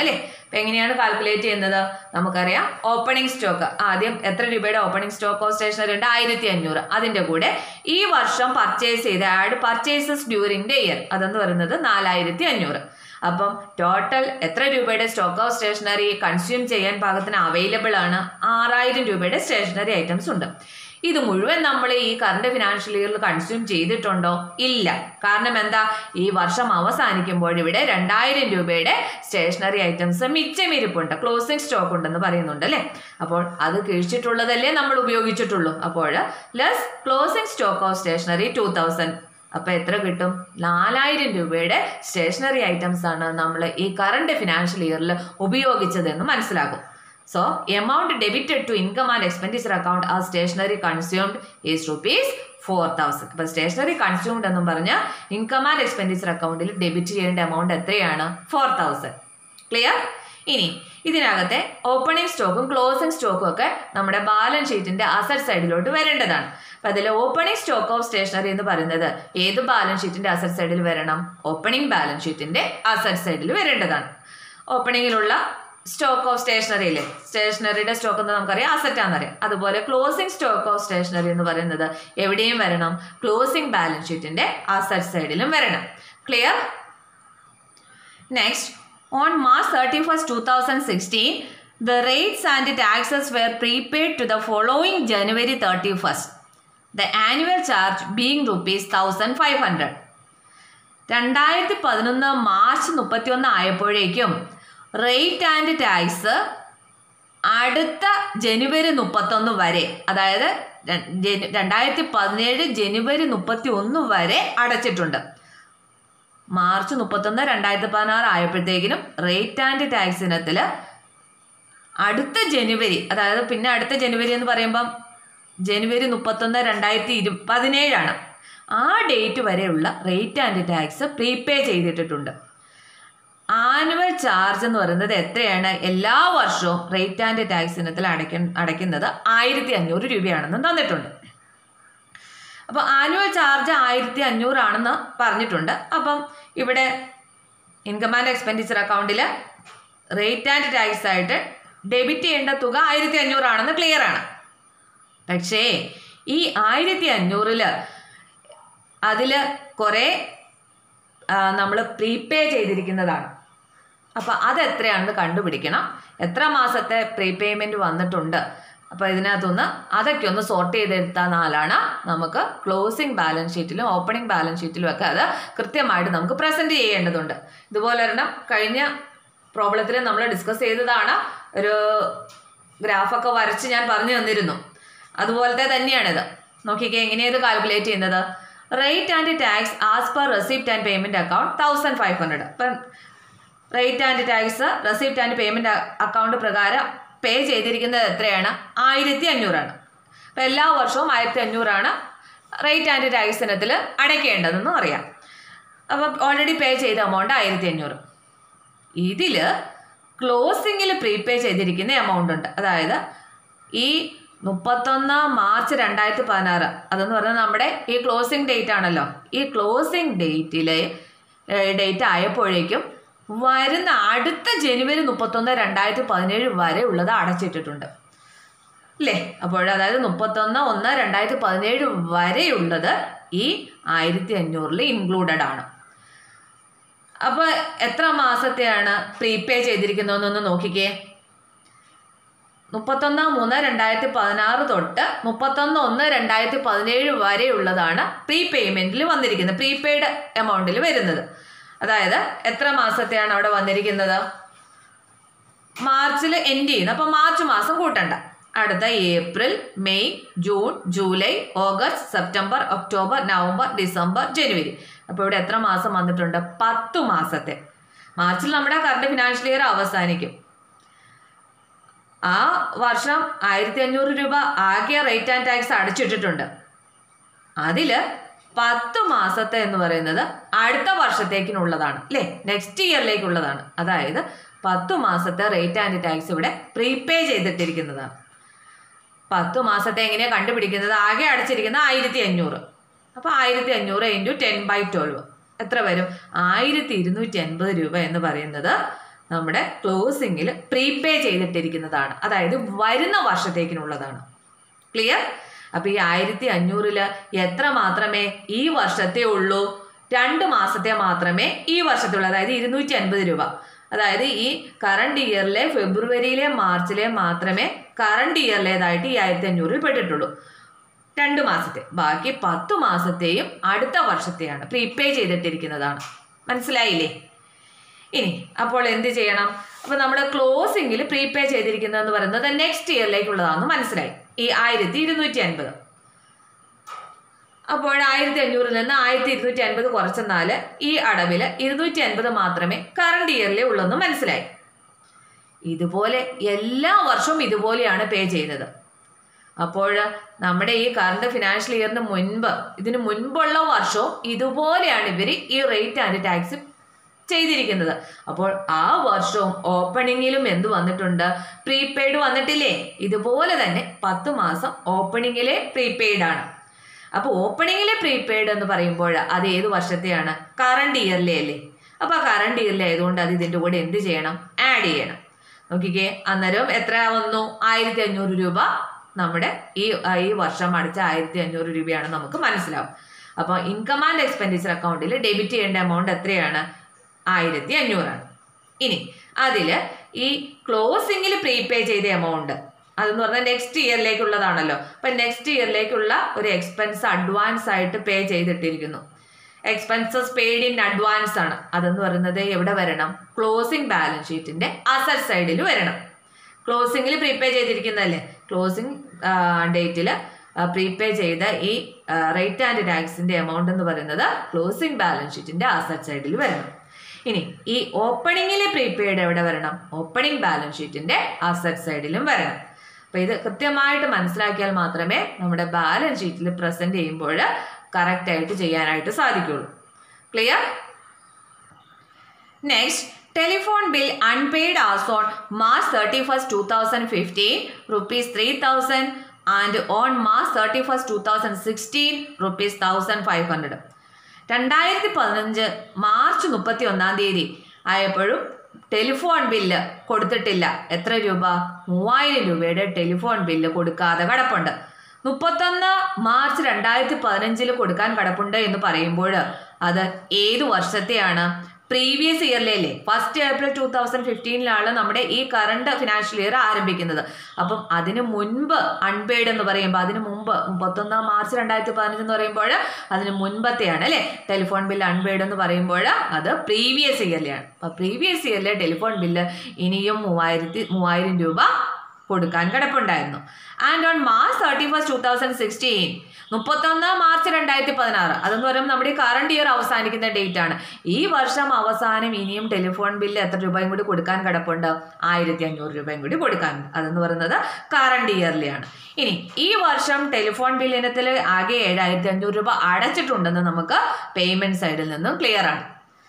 അപ്പം എങ്ങനെയാണ് കാൽക്കുലേറ്റ് ചെയ്യുന്നത് നമുക്കറിയാം ഓപ്പണിംഗ് സ്റ്റോക്ക് ആദ്യം എത്ര രൂപയുടെ ഓപ്പണിംഗ് സ്റ്റോക്ക് ഓഫ് സ്റ്റേഷനറി ഉണ്ട് ആയിരത്തി അഞ്ഞൂറ് അതിൻ്റെ കൂടെ ഈ വർഷം പർച്ചേസ് ചെയ്ത add purchases during the year അതെന്ന് പറയുന്നത് നാലായിരത്തി അഞ്ഞൂറ് അപ്പം ടോട്ടൽ എത്ര രൂപയുടെ സ്റ്റോക്ക് ഓഫ് സ്റ്റേഷനറി കൺസ്യൂം ചെയ്യാൻ പാകത്തിന് അവൈലബിൾ ആണ് ആറായിരം രൂപയുടെ സ്റ്റേഷനറി ഐറ്റംസ് ഉണ്ട് ഇത് മുഴുവൻ നമ്മൾ ഈ കറണ്ട് ഫിനാൻഷ്യൽ ഇയറിൽ കൺസ്യൂം ചെയ്തിട്ടുണ്ടോ ഇല്ല കാരണം എന്താ ഈ വർഷം അവസാനിക്കുമ്പോൾ ഇവിടെ രണ്ടായിരം രൂപയുടെ സ്റ്റേഷനറി ഐറ്റംസ് മിച്ചം ഇരിപ്പുണ്ട് ക്ലോസിംഗ് സ്റ്റോക്ക് ഉണ്ടെന്ന് പറയുന്നുണ്ട് അല്ലേ അപ്പോൾ അത് കഴിച്ചിട്ടുള്ളതല്ലേ നമ്മൾ ഉപയോഗിച്ചിട്ടുള്ളൂ അപ്പോൾ less closing stock of stationery two thousand അപ്പോൾ എത്ര കിട്ടും നാലായിരം രൂപയുടെ സ്റ്റേഷനറി ഐറ്റംസ് ആണ് നമ്മൾ ഈ കറണ്ട് ഫിനാൻഷ്യൽ ഇയറിൽ ഉപയോഗിച്ചതെന്ന് മനസ്സിലാകും so amount debited to income and expenditure account ആ stationery consumed is rupees four thousand അപ്പോൾ സ്റ്റേഷനറി കൺസ്യൂംഡ് എന്നും പറഞ്ഞാൽ ഇൻകം ആൻഡ് എക്സ്പെൻഡിച്ചർ അക്കൗണ്ടിൽ ഡെബിറ്റ് ചെയ്യേണ്ട എമൗണ്ട് എത്രയാണ് ഫോർ തൗസൻഡ് ക്ലിയർ ഇനി ഇതിനകത്തെ ഓപ്പണിംഗ് സ്റ്റോക്കും ക്ലോസിംഗ് സ്റ്റോക്കും ഒക്കെ നമ്മുടെ ബാലൻസ് ഷീറ്റിന്റെ അസറ്റ് സൈഡിലോട്ട് വരേണ്ടതാണ് അപ്പം അതിൽ ഓപ്പണിംഗ് സ്റ്റോക്ക് ഓഫ് സ്റ്റേഷനറി എന്ന് പറയുന്നത് ഏത് ബാലൻസ് ഷീറ്റിന്റെ അസറ്റ് സൈഡിൽ വരണം ഓപ്പണിംഗ് ബാലൻസ് ഷീറ്റിന്റെ അസറ്റ് സൈഡിൽ വരേണ്ടതാണ് ഓപ്പണിങ്ങിലുള്ള സ്റ്റോക്ക് ഓഫ് സ്റ്റേഷനറിയിലെ സ്റ്റേഷനറിയുടെ സ്റ്റോക്ക് എന്ന് നമുക്കറിയാം അസറ്റ് ആണെന്നറിയാം അതുപോലെ ക്ലോസിംഗ് സ്റ്റോക്ക് ഓഫ് സ്റ്റേഷനറി എന്ന് പറയുന്നത് എവിടെയും വരണം ക്ലോസിംഗ് ബാലൻസ് ഷീറ്റിന്റെ അസറ്റ് സൈഡിലും വരണം clear next On March 31st, 2016, the rates and taxes were prepaid to the following January 31st. The annual charge being rupees 1500. രണ്ടായിരത്തി പതിനൊന്ന് മാർച്ച് മുപ്പത്തിയൊന്ന് ആയപ്പോഴേക്കും റേറ്റ് ആൻഡ് ടാക്സ് അടുത്ത ജനുവരി മുപ്പത്തൊന്ന് വരെ അതായത് രണ്ടായിരത്തി പതിനേഴ് ജനുവരി മുപ്പത്തി ഒന്ന് വരെ അടച്ചിട്ടുണ്ട് മാർച്ച് മുപ്പത്തൊന്ന് രണ്ടായിരത്തി പതിനാറ് ആയപ്പോഴത്തേക്കിനും റേറ്റ് ആൻഡ് ടാക്സ് ഇനത്തിൽ അടുത്ത ജനുവരി അതായത് പിന്നെ അടുത്ത ജനുവരി എന്ന് പറയുമ്പം ജനുവരി മുപ്പത്തൊന്ന് രണ്ടായിരത്തി ഇരു പതിനേഴാണ് ആ ഡേറ്റ് വരെയുള്ള റേറ്റ് ആൻഡ് ടാക്സ് പ്രീപേ ചെയ്തിട്ടിട്ടുണ്ട് ആനുവൽ ചാർജ് എന്ന് പറയുന്നത് എത്രയാണ് എല്ലാ വർഷവും റേറ്റ് ആൻഡ് ടാക്സ് ഇനത്തിൽ അടയ്ക്ക അടയ്ക്കുന്നത് ആയിരത്തി അഞ്ഞൂറ് രൂപയാണെന്ന് തന്നിട്ടുണ്ട് അപ്പോൾ ആനുവൽ ചാർജ് ആയിരത്തി അഞ്ഞൂറാണെന്ന് പറഞ്ഞിട്ടുണ്ട് അപ്പം ഇവിടെ ഇൻകം ആൻഡ് എക്സ്പെൻഡിച്ചർ അക്കൗണ്ടിൽ റേറ്റ് ആൻഡ് ടാക്സ് ആയിട്ട് ഡെബിറ്റ് ചെയ്യേണ്ട തുക ആയിരത്തി അഞ്ഞൂറാണെന്ന് ക്ലിയർ ആണ് പക്ഷേ ഈ ആയിരത്തി അഞ്ഞൂറിൽ അതിൽ കുറേ നമ്മൾ പ്രീപേ ചെയ്തിരിക്കുന്നതാണ് അപ്പോൾ അതെത്രയാണെന്ന് കണ്ടുപിടിക്കണം എത്ര മാസത്തെ പ്രീപേയ്മെൻറ്റ് വന്നിട്ടുണ്ട് അപ്പോൾ ഇതിനകത്തുനിന്ന് അതൊക്കെ ഒന്ന് സോർട്ട് ചെയ്തെടുത്താലാണ് നമുക്ക് ക്ലോസിംഗ് ബാലൻസ് ഷീറ്റിലും ഓപ്പണിംഗ് ബാലൻസ് ഷീറ്റിലും ഒക്കെ അത് കൃത്യമായിട്ട് നമുക്ക് പ്രസൻറ്റ് ചെയ്യേണ്ടതുണ്ട് ഇതുപോലെ ഒരെണ്ണം കഴിഞ്ഞ പ്രോബ്ലത്തിൽ നമ്മൾ ഡിസ്കസ് ചെയ്തതാണ് ഒരു ഗ്രാഫൊക്കെ വരച്ച് ഞാൻ പറഞ്ഞു തന്നിരുന്നു അതുപോലത്തെ തന്നെയാണിത് നോക്കിക്കേ എങ്ങനെയാണ് ഇത് കാൽക്കുലേറ്റ് ചെയ്യുന്നത് rate and tax as per receipt and payment account thousand five hundred അപ്പം rate and tax receipt and payment account പ്രകാരം പേ ചെയ്തിരിക്കുന്നത് എത്രയാണ് ആയിരത്തി അഞ്ഞൂറാണ് അപ്പം എല്ലാ വർഷവും ആയിരത്തി അഞ്ഞൂറാണ് റേറ്റ് ആൻഡ് ടാക്സ് ഇനത്തിൽ അടയ്ക്കേണ്ടതെന്നും അറിയാം അപ്പം ഓൾറെഡി പേ ചെയ്ത എമൗണ്ട് ആയിരത്തി അഞ്ഞൂറ് ഇതിൽ ക്ലോസിങ്ങിൽ പ്രീപേ ചെയ്തിരിക്കുന്ന എമൗണ്ട് ഉണ്ട് അതായത് ഈ മുപ്പത്തൊന്ന് മാർച്ച് രണ്ടായിരത്തി പതിനാറ് അതെന്ന് പറഞ്ഞാൽ നമ്മുടെ ഈ ക്ലോസിംഗ് ഡേറ്റ് ആണല്ലോ ഈ ക്ലോസിംഗ് ഡേറ്റിലെ ഡേറ്റ് ആയപ്പോഴേക്കും വരുന്ന അടുത്ത ജനുവരി മുപ്പത്തൊന്ന് രണ്ടായിരത്തി പതിനേഴ് വരെ ഉള്ളത് അടച്ചിട്ടിട്ടുണ്ട് അല്ലേ അപ്പോൾ അതായത് മുപ്പത്തൊന്ന് ഒന്ന് രണ്ടായിരത്തി പതിനേഴ് വരെയുള്ളത് ഈ ആയിരത്തി അഞ്ഞൂറിൽ ഇൻക്ലൂഡഡ് ആണ് അപ്പോൾ എത്ര മാസത്തെയാണ് പ്രീപേ ചെയ്തിരിക്കുന്നതെന്നൊന്ന് നോക്കിക്കേ മുപ്പത്തൊന്ന് മൂന്ന് രണ്ടായിരത്തി പതിനാറ് തൊട്ട് മുപ്പത്തൊന്ന് ഒന്ന് രണ്ടായിരത്തി പതിനേഴ് വരെയുള്ളതാണ് പ്രീ പേയ്മെൻറ്റിൽ വന്നിരിക്കുന്നത് പ്രീപെയ്ഡ് എമൗണ്ടിൽ വരുന്നത് അതായത് എത്ര മാസത്തെയാണ് അവിടെ വന്നിരിക്കുന്നത് മാർച്ചിൽ എൻഡ് ചെയ്യുന്നു അപ്പം മാർച്ച് മാസം കൂട്ടണ്ട അടുത്ത April May June July August September October November December ജനുവരി അപ്പോൾ ഇവിടെ എത്ര മാസം വന്നിട്ടുണ്ട് പത്ത് മാസത്തെ മാർച്ചിൽ നമ്മുടെ കറണ്ട് ഫിനാൻഷ്യൽ ഇയർ അവസാനിക്കും ആ വർഷം ആയിരത്തി അഞ്ഞൂറ് രൂപ ആകെ റേറ്റ് ആൻഡ് ടാക്സ് അടച്ചിട്ടിട്ടുണ്ട് അതിൽ പത്ത് മാസത്തെ എന്ന് പറയുന്നത് അടുത്ത വർഷത്തേക്കിനുള്ളതാണ് അല്ലേ നെക്സ്റ്റ് ഇയറിലേക്കുള്ളതാണ് അതായത് പത്ത് മാസത്തെ റേറ്റ് ആൻഡ് ടാക്സ് ഇവിടെ പ്രീപേ ചെയ്തിട്ടിരിക്കുന്നതാണ് പത്ത് മാസത്തെ എങ്ങനെയാണ് കണ്ടുപിടിക്കുന്നത് ആകെ അടച്ചിരിക്കുന്നത് ആയിരത്തി അഞ്ഞൂറ് അപ്പോൾ ആയിരത്തി അഞ്ഞൂറ് ഇൻറ്റു ടെൻ ബൈ ട്വൽവ് എത്ര വരും ആയിരത്തി ഇരുന്നൂറ്റി എൺപത് രൂപ എന്ന് പറയുന്നത് നമ്മുടെ ക്ലോസിങ്ങിൽ പ്രീപേ ചെയ്തിട്ടിരിക്കുന്നതാണ് അതായത് വരുന്ന വർഷത്തേക്കിനുള്ളതാണ് ക്ലിയർ അപ്പോൾ ഈ ആയിരത്തി അഞ്ഞൂറില് എത്ര മാത്രമേ ഈ വർഷത്തെ ഉള്ളൂ രണ്ട് മാസത്തെ മാത്രമേ ഈ വർഷത്തുള്ളൂ അതായത് ഇരുന്നൂറ്റി അൻപത് രൂപ അതായത് ഈ കറണ്ട് ഇയറിലെ ഫെബ്രുവരിയിലെ മാർച്ചിലെ മാത്രമേ കറണ്ട് ഇയറിലേതായിട്ട് ഈ ആയിരത്തി അഞ്ഞൂറിൽ പെട്ടിട്ടുള്ളൂ രണ്ട് മാസത്തെ ബാക്കി പത്ത് മാസത്തെയും അടുത്ത വർഷത്തെയാണ് പ്രീപേ ചെയ്തിട്ടിരിക്കുന്നതാണ് മനസ്സിലായില്ലേ ഇനി അപ്പോൾ എന്ത് ചെയ്യണം അപ്പോൾ നമ്മുടെ ക്ലോസിംഗിൽ പ്രീപേ ചെയ്തിരിക്കുന്നതെന്ന് പറയുന്നത് നെക്സ്റ്റ് ഇയറിലേക്കുള്ളതാണെന്ന് മനസ്സിലായി ഈ ആയിരത്തി ഇരുന്നൂറ്റി അൻപത് അപ്പോൾ ആയിരത്തി അഞ്ഞൂറിൽ നിന്ന് ആയിരത്തി ഇരുന്നൂറ്റി അൻപത് കുറച്ചെന്നാൽ ഈ അടവിൽ ഇരുന്നൂറ്റി അൻപത് മാത്രമേ കറണ്ട് ഇയറിലെ ഉള്ളെന്ന് മനസ്സിലായി ഇതുപോലെ എല്ലാ വർഷവും ഇതുപോലെയാണ് പേ ചെയ്യുന്നത് അപ്പോൾ നമ്മുടെ ഈ കറണ്ട് ഫിനാൻഷ്യൽ ഇയറിന് മുൻപ് ഇതിന് മുൻപുള്ള വർഷവും ഇതുപോലെയാണ് ഇവർ ഈ റേറ്റ് ആൻഡ് ടാക്സ് ചെയ്തിരിക്കുന്നത് അപ്പോൾ ആ വർഷവും ഓപ്പണിങ്ങിലും എന്ത് വന്നിട്ടുണ്ട് പ്രീപെയ്ഡ് വന്നിട്ടില്ലേ ഇതുപോലെ തന്നെ പത്ത് മാസം ഓപ്പണിങ്ങിലെ പ്രീപെയ്ഡ് ആണ് അപ്പോൾ ഓപ്പണിങ്ങിലെ പ്രീപെയ്ഡ് എന്ന് പറയുമ്പോൾ അത് ഏത് വർഷത്തെയാണ് കറണ്ട് ഇയറിലെ അല്ലേ അപ്പോൾ ആ കറണ്ട് ഇയറിലെ ആയതുകൊണ്ട് അത് ഇതിൻ്റെ കൂടെ എന്ത് ചെയ്യണം ആഡ് ചെയ്യണം നോക്കിക്കേ അന്നേരം എത്ര വന്നു ആയിരത്തി അഞ്ഞൂറ് രൂപ നമ്മുടെ ഈ ഈ വർഷം അടച്ച ആയിരത്തി അഞ്ഞൂറ് രൂപയാണ് നമുക്ക് മനസ്സിലാവും അപ്പോൾ ഇൻകം ആൻഡ് എക്സ്പെൻഡിച്ചർ അക്കൗണ്ടിൽ ഡെബിറ്റ് ചെയ്യേണ്ട എമൗണ്ട് എത്രയാണ് ആയിരത്തി അഞ്ഞൂറാണ് ഇനി അതിൽ ഈ ക്ലോസിങ്ങിൽ പ്രീപേ ചെയ്ത എമൗണ്ട് അതെന്ന് പറഞ്ഞാൽ നെക്സ്റ്റ് ഇയറിലേക്കുള്ളതാണല്ലോ അപ്പം നെക്സ്റ്റ് ഇയറിലേക്കുള്ള ഒരു എക്സ്പെൻസ് അഡ്വാൻസ് ആയിട്ട് പേ ചെയ്തിട്ടിരിക്കുന്നു എക്സ്പെൻസസ് പെയ്ഡ് ഇൻ അഡ്വാൻസ് ആണ് അതെന്ന് പറയുന്നത് എവിടെ വരണം ക്ലോസിംഗ് ബാലൻസ് ഷീറ്റിന്റെ അസറ്റ് സൈഡിൽ വരണം ക്ലോസിംഗിൽ പ്രീപേ ചെയ്തിരിക്കുന്നതല്ലേ ക്ലോസിംഗ് ഡേറ്റിൽ പ്രീപേ ചെയ്ത ഈ റേറ്റ് ആൻഡ് ടാക്സിന്റെ എമൗണ്ട് എന്ന് പറയുന്നത് ക്ലോസിംഗ് ബാലൻസ് ഷീറ്റിന്റെ അസറ്റ് സൈഡിൽ വരണം ഇനി ഈ ഓപ്പണിങ്ങിലെ പ്രീപെയ്ഡ് എവിടെ വരണം ഓപ്പണിംഗ് ബാലൻസ് ഷീറ്റിന്റെ അസറ്റ് സൈഡിലും വരണം അപ്പൊ ഇത് കൃത്യമായിട്ട് മനസ്സിലാക്കിയാൽ മാത്രമേ നമ്മുടെ ബാലൻസ് ഷീറ്റിൽ പ്രസന്റ് ചെയ്യുമ്പോൾ കറക്റ്റ് ആയിട്ട് ചെയ്യാനായിട്ട് സാധിക്കുള്ളൂ clear next telephone bill unpaid as on March thirty first two thousand fifteen rupees three thousand and on March thirty first two thousand sixteen rupees thousand five hundred രണ്ടായിരത്തി പതിനഞ്ച് March മുപ്പത്തി ഒന്നാം തീയതി ആയപ്പോഴും telephone bill കൊടുത്തിട്ടില്ല എത്ര രൂപ മൂവായിരം രൂപയുടെ ടെലിഫോൺ ബില്ല് കൊടുക്കാതെ കിടപ്പുണ്ട് മുപ്പത്തൊന്ന് മാർച്ച് രണ്ടായിരത്തി പതിനഞ്ചിൽ കൊടുക്കാൻ കിടപ്പുണ്ട് എന്ന് പറയുമ്പോൾ അത് ഏത് വർഷത്തെയാണ് പ്രീവിയസ് ഇയറിലല്ലേ ഫസ്റ്റ് ഏപ്രിൽ ടൂ തൗസൻഡ് ഫിഫ്റ്റീനിലാണ് നമ്മുടെ ഈ കറണ്ട് ഫിനാൻഷ്യൽ ഇയർ ആരംഭിക്കുന്നത് അപ്പം അതിന് മുൻപ് അൺപെയ്ഡ് എന്ന് പറയുമ്പോൾ അതിന് മുമ്പ് മുപ്പത്തൊന്നാം മാർച്ച് രണ്ടായിരത്തി പതിനഞ്ച് എന്ന് പറയുമ്പോൾ അതിന് മുൻപത്തെയാണ് അല്ലേ ടെലിഫോൺ ബില്ല് അൺപെയ്ഡ് എന്ന് പറയുമ്പോൾ അത് പ്രീവിയസ് ഇയറിലെയാണ് അപ്പം പ്രീവിയസ് ഇയറിലെ ടെലിഫോൺ ബില്ല് ഇനിയും മൂവായിരത്തി മൂവായിരം രൂപ കൊടുക്കാൻ കിടപ്പുണ്ടായിരുന്നു and on March thirty first two thousand sixteen മുപ്പത്തൊന്ന് മാർച്ച് രണ്ടായിരത്തി പതിനാറ് അതെന്ന് പറയുമ്പോൾ നമ്മുടെ കറണ്ട് ഇയർ അവസാനിക്കുന്ന ഡേറ്റ് ആണ് ഈ വർഷം അവസാനം ഇനിയും ടെലിഫോൺ ബില്ല് എത്ര രൂപയും കൂടി കൊടുക്കാൻ കിടപ്പുണ്ട് ആയിരത്തി അഞ്ഞൂറ് രൂപയും കൂടി കൊടുക്കാനുണ്ട് അതെന്ന് പറയുന്നത് കറണ്ട് ഇയറിലെയാണ് ഇനി ഈ വർഷം ടെലിഫോൺ ബിൽ ഇനത്തിൽ ആകെ ഏഴായിരത്തി അഞ്ഞൂറ് രൂപ അടച്ചിട്ടുണ്ടെന്ന് നമുക്ക് പേയ്മെന്റ് സൈഡിൽ നിന്നും ക്ലിയർ ആണ്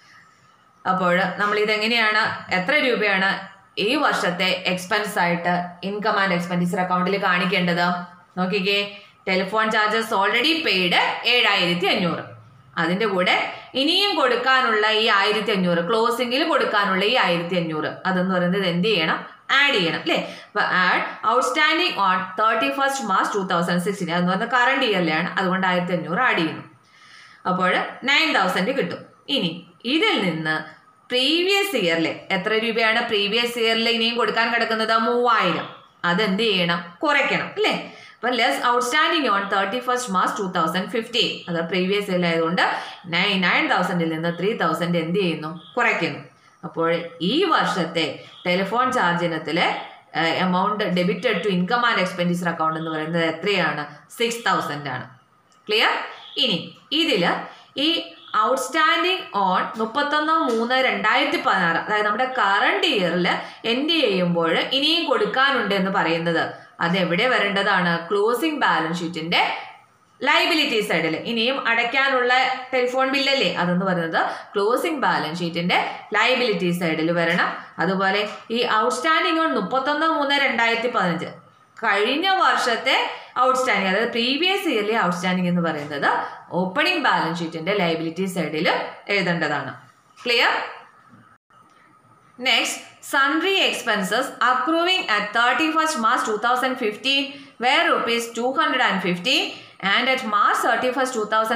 അപ്പോൾ നമ്മൾ ഇതെങ്ങനെയാണ് എത്ര രൂപയാണ് ഈ വർഷത്തെ എക്സ്പെൻസ് ആയിട്ട് ഇൻകം ആൻഡ് എക്സ്പെൻഡിച്ചർ അക്കൗണ്ടിൽ കാണിക്കേണ്ടത് നോക്കിക്കേ ടെലിഫോൺ ചാർജസ് ഓൾറെഡി പെയ്ഡ് ഏഴായിരത്തി അഞ്ഞൂറ് അതിൻ്റെ കൂടെ ഇനിയും കൊടുക്കാനുള്ള ഈ ആയിരത്തി അഞ്ഞൂറ് ക്ലോസിംഗിൽ കൊടുക്കാനുള്ള ഈ ആയിരത്തി അഞ്ഞൂറ് അതെന്ന് പറയുന്നത് എന്ത് ചെയ്യണം ആഡ് ചെയ്യണം അല്ലേ അപ്പൊ add outstanding on thirty first March two thousand sixteen അതെന്ന് പറഞ്ഞാൽ കറണ്ട് ഇയറിലാണ് അതുകൊണ്ട് ആയിരത്തി അഞ്ഞൂറ് ആഡ് ചെയ്യുന്നു അപ്പോൾ നയൻ തൗസൻഡ് കിട്ടും ഇനി ഇതിൽ നിന്ന് പ്രീവിയസ് ഇയറിലെ എത്ര രൂപയാണ് പ്രീവിയസ് ഇയറിൽ ഇനിയും കൊടുക്കാൻ കിടക്കുന്നത് മൂവായിരം അതെന്ത് ചെയ്യണം കുറയ്ക്കണം അല്ലേ അപ്പം less outstanding on thirty first March two thousand fifteen അത് പ്രീവിയസ് ഇയർ ആയതുകൊണ്ട് നയൻ നയൻ തൗസൻഡിൽ നിന്ന് ത്രീ തൗസൻഡ് എന്ത് ചെയ്യുന്നു കുറയ്ക്കുന്നു അപ്പോൾ ഈ വർഷത്തെ ടെലിഫോൺ ചാർജ് ഇനത്തിലെ amount debited to income and expenditure account എന്ന് പറയുന്നത് എത്രയാണ് സിക്സ് തൗസൻഡ് ആണ് ക്ലിയർ ഇനി ഇതിൽ ഈ ഔട്ട്സ്റ്റാൻഡിങ് ഓൺ മുപ്പത്തൊന്ന് മൂന്ന് രണ്ടായിരത്തി പതിനാറ് അതായത് നമ്മുടെ കറണ്ട് ഇയറിൽ എൻഡ് ചെയ്യുമ്പോൾ ഇനിയും കൊടുക്കാനുണ്ട് എന്ന് പറയുന്നത് അത് എവിടെ വരേണ്ടതാണ് ക്ലോസിംഗ് ബാലൻസ് ഷീറ്റിന്റെ ലൈബിലിറ്റി സൈഡിൽ ഇനിയും അടയ്ക്കാനുള്ള ടെലിഫോൺ ബില്ലല്ലേ അതെന്ന് പറയുന്നത് ക്ലോസിംഗ് ബാലൻസ് ഷീറ്റിന്റെ ലൈബിലിറ്റി സൈഡിൽ വരണം അതുപോലെ ഈ ഔട്ട്സ്റ്റാൻഡിങ് ഓൺ മുപ്പത്തൊന്ന് മൂന്ന് രണ്ടായിരത്തി പതിനഞ്ച് കഴിഞ്ഞ വർഷത്തെ ഔട്ട്സ്റ്റാൻഡിങ് അതായത് പ്രീവിയസ് ഇയർലി ഔട്ട്സ്റ്റാൻഡിങ് എന്ന് പറയുന്നത് ഓപ്പണിംഗ് ബാലൻസ് ഷീറ്റിന്റെ ലൈബിലിറ്റി സൈഡിൽ എഴുതേണ്ടതാണ് clear next sundry expenses accruing at 31st March 2015 were rupees 250 and at March 31st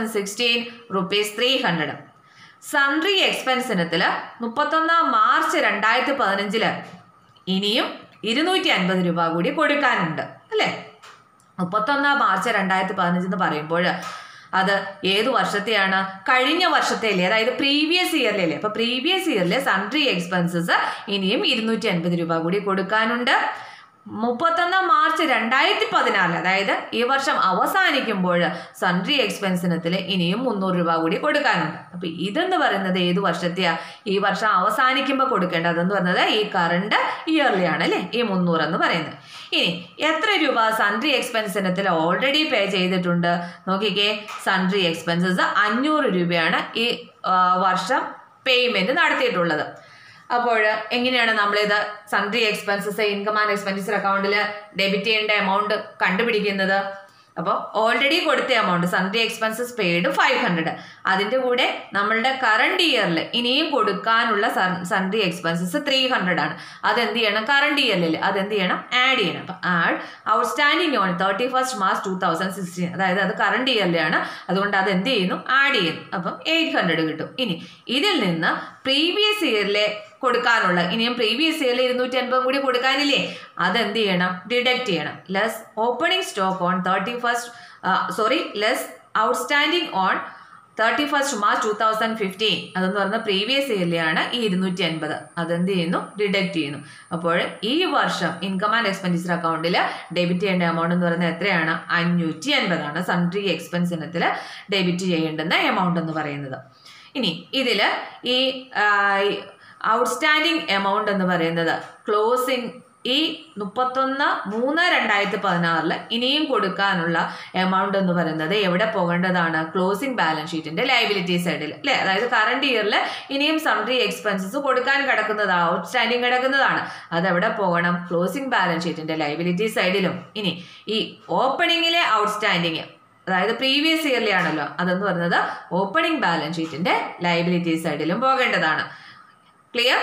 2016 rupees 300. Sundry expense ഇനത്തിൽ മുപ്പത്തൊന്നാം മാർച്ച് രണ്ടായിരത്തി പതിനഞ്ചില് ഇനിയും ഇരുന്നൂറ്റി അൻപത് രൂപ കൂടി കൊടുക്കാനുണ്ട് അല്ലേ മുപ്പത്തൊന്നാം മാർച്ച് രണ്ടായിരത്തി പതിനഞ്ച് എന്ന് പറയുമ്പോൾ അത് ഏത് വർഷത്തെയാണ് കഴിഞ്ഞ വർഷത്തെയല്ലേ അതായത് പ്രീവിയസ് ഇയറിലല്ലേ അപ്പൊ പ്രീവിയസ് ഇയറിലെ സൺട്രി എക്സ്പെൻസസ് ഇനിയും ഇരുന്നൂറ്റി അൻപത് രൂപ കൂടി കൊടുക്കാനുണ്ട് മുപ്പത്തൊന്നാം മാർച്ച് രണ്ടായിരത്തി പതിനാറിൽ അതായത് ഈ വർഷം അവസാനിക്കുമ്പോൾ സൺട്രി എക്സ്പെൻസിനത്തിൽ ഇനിയും മുന്നൂറ് രൂപ കൂടി കൊടുക്കാനുണ്ട് അപ്പൊ ഇതെന്ന് പറയുന്നത് ഏത് വർഷത്തെയാ ഈ വർഷം അവസാനിക്കുമ്പോൾ കൊടുക്കേണ്ടതെന്ന് പറയുന്നത് ഈ കറണ്ട് ഇയർലിയാണ് അല്ലേ ഈ മുന്നൂറ് എന്ന് പറയുന്നത് ഇനി എത്ര രൂപ സൺട്രി എക്സ്പെൻസ് ഇനത്തിൽ ഓൾറെഡി പേ ചെയ്തിട്ടുണ്ട് നോക്കിക്കേ സൺട്രി എക്സ്പെൻസസ് അഞ്ഞൂറ് രൂപയാണ് ഈ ആ, വർഷം പേയ്മെന്റ് നടത്തിയിട്ടുള്ളത് അപ്പോൾ എങ്ങനെയാണ് നമ്മളിത് sundry expenses income and expenditure അക്കൗണ്ടിൽ ഡെബിറ്റ് ചെയ്യേണ്ട എമൗണ്ട് കണ്ടുപിടിക്കുന്നത് അപ്പോൾ ഓൾറെഡി കൊടുത്ത amount sundry expenses paid five hundred അതിൻ്റെ കൂടെ നമ്മളുടെ കറണ്ട് ഇയറിൽ ഇനിയും കൊടുക്കാനുള്ള സൺട്രി എക്സ്പെൻസസ് ത്രീ ഹൺഡ്രഡ് ആണ് അതെന്ത് ചെയ്യണം കറണ്ട് ഇയറിൽ അതെന്ത് ചെയ്യണം ആഡ് ചെയ്യണം അപ്പം add outstanding on thirty first March two thousand sixteen അതായത് അത് കറണ്ട് ഇയറിലാണ് അതുകൊണ്ട് അത് എന്ത് ചെയ്യുന്നു ആഡ് ചെയ്യുന്നു അപ്പം എയ്റ്റ് ഹൺഡ്രഡ് കിട്ടും ഇനി ഇതിൽ നിന്ന് പ്രീവിയസ് ഇയറിലെ കൊടുക്കാനുള്ള ഇനിയും പ്രീവിയസ് ഇയറിൽ ഇരുന്നൂറ്റി അൻപതും കൂടി കൊടുക്കാനില്ലേ അതെന്ത് ചെയ്യണം ഡിഡക്ട് ചെയ്യണം less opening stock on thirty first sorry less outstanding on thirty first March two thousand fifteen അതെന്ന് പറഞ്ഞ പ്രീവിയസ് ഇയറിലെയാണ് ഈ ഇരുന്നൂറ്റി അൻപത് അതെന്ത് ചെയ്യുന്നു ഡിഡക്ട് ചെയ്യുന്നു അപ്പോൾ ഈ വർഷം ഇൻകം ആൻഡ് എക്സ്പെൻഡിച്ചർ അക്കൗണ്ടിൽ ഡെബിറ്റ് ചെയ്യേണ്ട എമൗണ്ട് എന്ന് പറയുന്നത് എത്രയാണ് അഞ്ഞൂറ്റി അൻപതാണ് സൺട്രി എക്സ്പെൻസ് ഇനത്തിൽ ഡെബിറ്റ് ചെയ്യേണ്ടുന്ന എമൗണ്ട് എന്ന് പറയുന്നത് ഇനി ഇതിൽ ഈ ഔട്ട്സ്റ്റാൻഡിങ് എമൗണ്ട് എന്ന് പറയുന്നത് ക്ലോസിംഗ് ഈ മുപ്പത്തൊന്ന് മൂന്ന് രണ്ടായിരത്തി പതിനാറില് ഇനിയും കൊടുക്കാനുള്ള എമൗണ്ട് എന്ന് പറയുന്നത് എവിടെ പോകേണ്ടതാണ് ക്ലോസിംഗ് ബാലൻസ് ഷീറ്റിന്റെ ലയബിലിറ്റി സൈഡിൽ അല്ലേ അതായത് കറണ്ട് ഇയറിൽ ഇനിയും സൺട്രി എക്സ്പെൻസസ് കൊടുക്കാൻ കിടക്കുന്നതാണ് ഔട്ട്സ്റ്റാൻഡിങ് കിടക്കുന്നതാണ് അതെവിടെ പോകണം ക്ലോസിംഗ് ബാലൻസ് ഷീറ്റിന്റെ ലയബിലിറ്റി സൈഡിലും ഇനി ഈ ഓപ്പണിങ്ങിലെ ഔട്ട്സ്റ്റാൻഡിങ് അതായത് പ്രീവിയസ് ഇയർലി ആണല്ലോ അതെന്ന് പറയുന്നത് ഓപ്പണിംഗ് ബാലൻസ് ഷീറ്റിന്റെ ലയബിലിറ്റി സൈഡിലും പോകേണ്ടതാണ് clear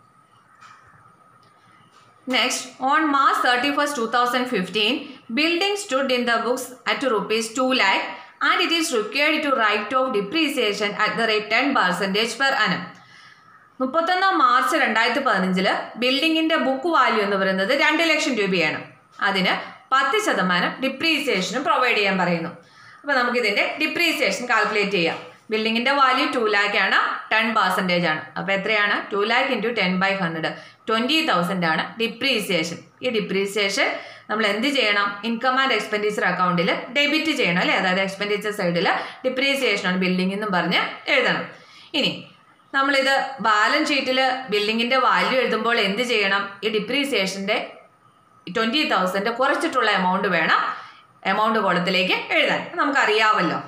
Next, on March 31st, 2015, building stood in the books at rupees 2 lakh and it is required to write off depreciation at the rate 10 percentage per annum. മുപ്പത്തൊന്നാം March രണ്ടായിരത്തി പതിനഞ്ചില് ബിൽഡിങ്ങിന്റെ book value എന്ന് പറയുന്നത് രണ്ട് ലക്ഷം രൂപയാണ് അതിന് പത്ത് ശതമാനം ഡിപ്രീസിയേഷനും പ്രൊവൈഡ് ചെയ്യാൻ പറയുന്നു അപ്പോൾ നമുക്കിതിന്റെ ഡിപ്രീസിയേഷൻ കാൽക്കുലേറ്റ് ചെയ്യാം ബിൽഡിങ്ങിന്റെ വാല്യൂ ടു ലാക്ക് ആണ് ടെൻ പെർസെൻറ്റേജ് ആണ് അപ്പോൾ എത്രയാണ് two lakh into ten by hundred twenty thousand ആണ് ഡിപ്രീസിയേഷൻ ഈ ഡിപ്രീസിയേഷൻ നമ്മൾ എന്ത് ചെയ്യണം ഇൻകം ആൻഡ് എക്സ്പെൻഡിച്ചർ അക്കൗണ്ടിൽ ഡെബിറ്റ് ചെയ്യണം അല്ലേ അതായത് എക്സ്പെൻഡിച്ചർ സൈഡിൽ ഡിപ്രീസിയേഷൻ ആണ് ബിൽഡിംഗ് എന്നും പറഞ്ഞ് എഴുതണം ഇനി നമ്മളിത് ബാലൻസ് ഷീറ്റിൽ ബിൽഡിങ്ങിന്റെ വാല്യൂ എഴുതുമ്പോൾ എന്ത് ചെയ്യണം ഈ ഡിപ്രീസിയേഷന്റെ ട്വൻറ്റി തൗസൻഡ് കുറച്ചിട്ടുള്ള എമൗണ്ട് വേണം എമൗണ്ട് കോളത്തിലേക്ക് എഴുതാൻ നമുക്കറിയാമല്ലോ